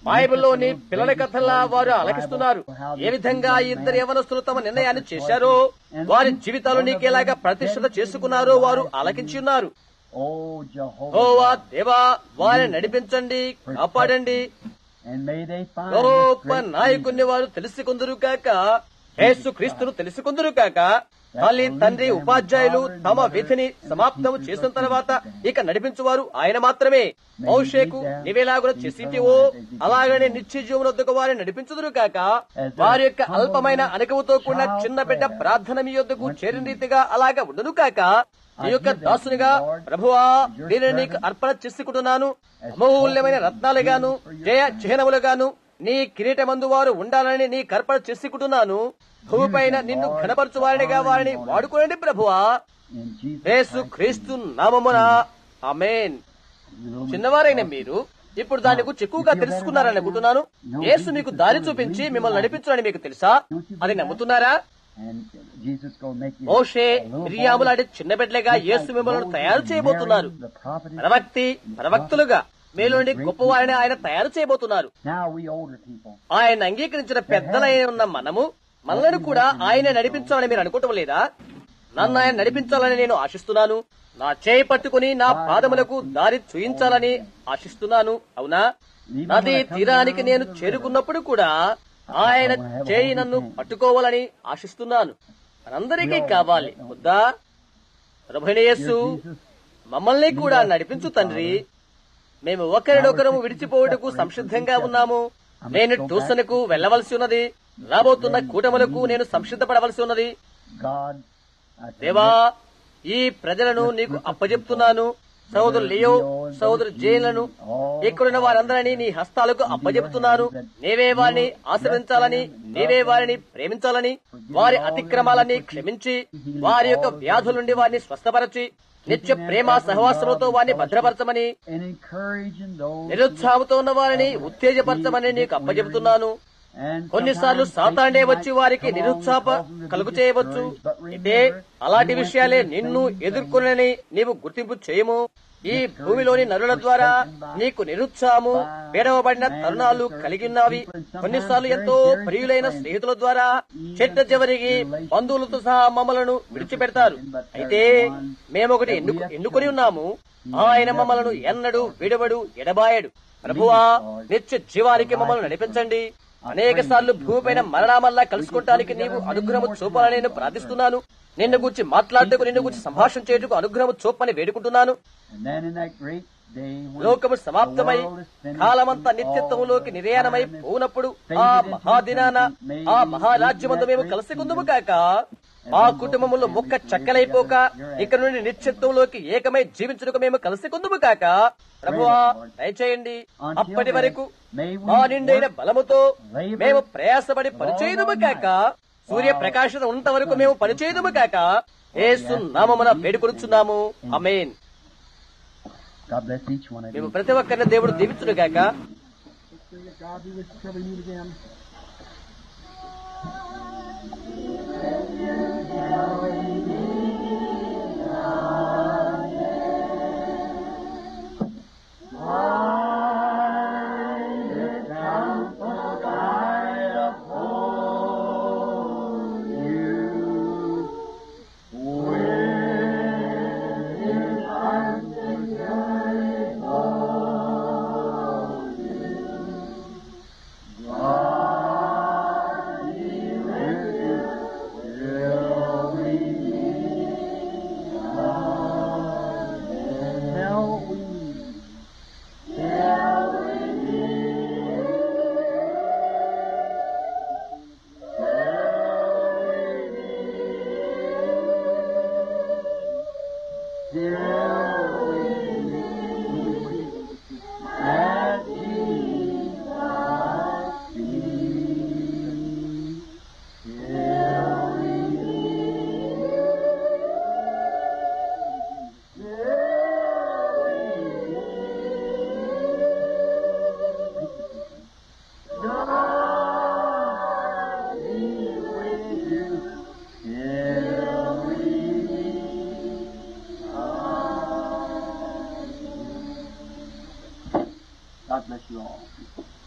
బైబిల్లోని పిల్లల కథలా వారు అలకిస్తున్నారు ఏ విధంగా ఈ ఇద్దరు యవనస్తులు తమ నిర్ణయాన్ని చేశారో వారి జీవితాలు నీకేలాగా ప్రతిష్ఠత చేసుకున్నారో వారు ఆలకించి ఉన్నారు Oh, Jehovah. ఓవా దేవా వారిని నడిపించండి కాపాడండి And may they find గొప్ప this great నాయకుని వారు తెలుసుకుందరు కాక యేసు క్రీస్తును తెలుసుకుందరు కాక తల్లి తండ్రి ఉపాధ్యాయులు తమ విధిని సమాప్తం చేసిన తర్వాత ఇక నడిపించువారు ఆయన మాత్రమే మౌషేకు నీవేలాగున చేసింటివో అలాగనే నిత్య జీవనొద్దకు వారిని నడిపించుదురు కాక వారి యొక్క అల్పమైన అనుకవుతో కూడిన చిన్న బిడ్డ ప్రార్థన మీ యొద్దకు చేరిన రీతిగా అలాగా ఉండును కాక నీ యొక్క దాసునిగా ప్రభువా దీనిని నీకు అర్పణ చేసుకుంటున్నాను అమూల్యమైన రత్నాలుగాను జయ చిహ్నములుగాను నీ కిరీటమందు వారు ఉండాలని నీ కర్పణ చేసుకుంటున్నాను భూమిపైన నిన్ను ఘనపరచు వారినిగా వారిని వాడుకోండి ప్రభువా in Jesus యేసు క్రీస్తు నామమున అమేన్ చిన్నవారైన మీరు ఇప్పుడు దాని గురించి ఎక్కువగా తెలుసుకున్నారని అనుకుంటున్నాను యేసు మీకు దారి చూపించి మిమ్మల్ని నడిపించాలని మీకు తెలుసా అది నమ్ముతున్నారా And Jesus gonna make you Moshe a little Miriam boy. లాంటి చిన్న బిడ్డలుగా యేసు మిమ్మల్ని తయారు చేయబోతున్నారు The prophet is- ప్రవక్తి ప్రవక్తులుగా మీలోని గొప్పవారిని ఆయన తయారు చేయబోతున్నారు Now we older people. ఆయన అంగీకరించిన పెద్దలై ఉన్న మనము మనలను కూడా ఆయన నడిపించాలని మీరు అనుకోవటం లేదా నన్ను ఆయన నడిపించాలని నేను ఆశిస్తున్నాను నా చేయి పట్టుకుని నా పాదములకు దారి చూయించాలని ఆశిస్తున్నాను అవునా నది తీరానికి నేను చేరుకున్నప్పుడు కూడా ఆయన చేయి నన్ను పట్టుకోవాలని ఆశిస్తున్నాను మనందరికీ కావాలి వద్దా ప్రభునేసు మమ్మల్ని కూడా నడిపించు తండ్రి మేము ఒకరినొకరము విడిచిపోవటకు సంసిద్ధంగా ఉన్నాము నేను ట్యూషన్కు వెళ్ళవలసి ఉన్నది రాబోతున్న కూటములకు నేను సంసిద్ధపడవలసి ఉన్నది God, I దేవా ఈ ప్రజలను నీకు అప్పజెప్తున్నాను సోదరు లియో సోదరు జైన్లను ఇక్కడున్న వారందరినీ నీ హస్తాలకు అప్పజెప్తున్నాను నీవే వారిని ఆశ్రయించాలని నీవే వారిని ప్రేమించాలని వారి అతిక్రమాలని క్షమించి వారి యొక్క వ్యాధుల నుండి వారిని స్వస్థపరచి నిత్య ప్రేమ సహవాసములతో వారిని భద్రపరచమని and encouraging those నిరుత్సాహంతో ఉన్న వారిని ఉత్తేజపరచమని నీకు అప్పజెపుతున్నాను and కొన్నిసార్లు సాతాండే వచ్చి వారికి నిరుత్సాహ కలుగు చేయవచ్చు అయితే అలాంటి విషయాలే నిన్ను ఎదుర్కొనని నీవు గుర్తింపు చేయము ఈ భూమిలోని నరుల ద్వారా నీకు నిరుత్సాహము పేడవబడిన తరుణాలు కలిగి ఉన్నవి కొన్నిసార్లు ఎంతో ప్రియులైన స్నేహితుల ద్వారా చెట్ట చివరికి బంధువులతో సహా మమ్మలను విడిచిపెడతారు అయితే మేమొకటి ఎన్నుకు ఎన్నుకొని ఉన్నాము ఆయన మమ్మలను ఎన్నడు విడవడు ఎడబాయడు ప్రభువా నిత్య జీవానికి మమ్మల్ని నడిపించండి అనేక సార్లు భూమిపైన మరణామల్లా కలుసుకోవటానికి నీవు అనుగ్రహము చూపాలని నేను ప్రార్థిస్తున్నాను నిన్ను గురించి మాట్లాడటకు నిన్ను గురించి సంభాషణ చేయటకు అనుగ్రహము చూపని వేడుకుంటున్నాను and then in that great day when లోకము సమాప్తమై the world is finished, కాలమంతా నిత్యత్వములోకి నిర్యాణమై పోనప్పుడు ఆ మహాదినాన ఆ మహారాజ్యమందు మేము కలిసి కుందుము కాక ఆ కుటుంబములో ముక్క చక్కలైపోక ఇక్కడ నుండి నిత్యత్వంలోకి ఏకమై జీవించుటకు మేము కలిసి కుందుము కాక ప్రభువా దయచేయండి అప్పటి వరకు మా నిండైన బలముతో మేము ప్రయాసపడి పనిచేయదుము కాక సూర్య ప్రకాశం ఉన్నంత వరకు మేము పనిచేయదుము కాక ఏసు నామమున వేడుకొనుచున్నాము అమేన్ God bless each one of మేము you. ప్రతి ఒక్కరిని దేవుడు దీవించును గాక Spirit of God be with you till we meet again. Now we God bless you all.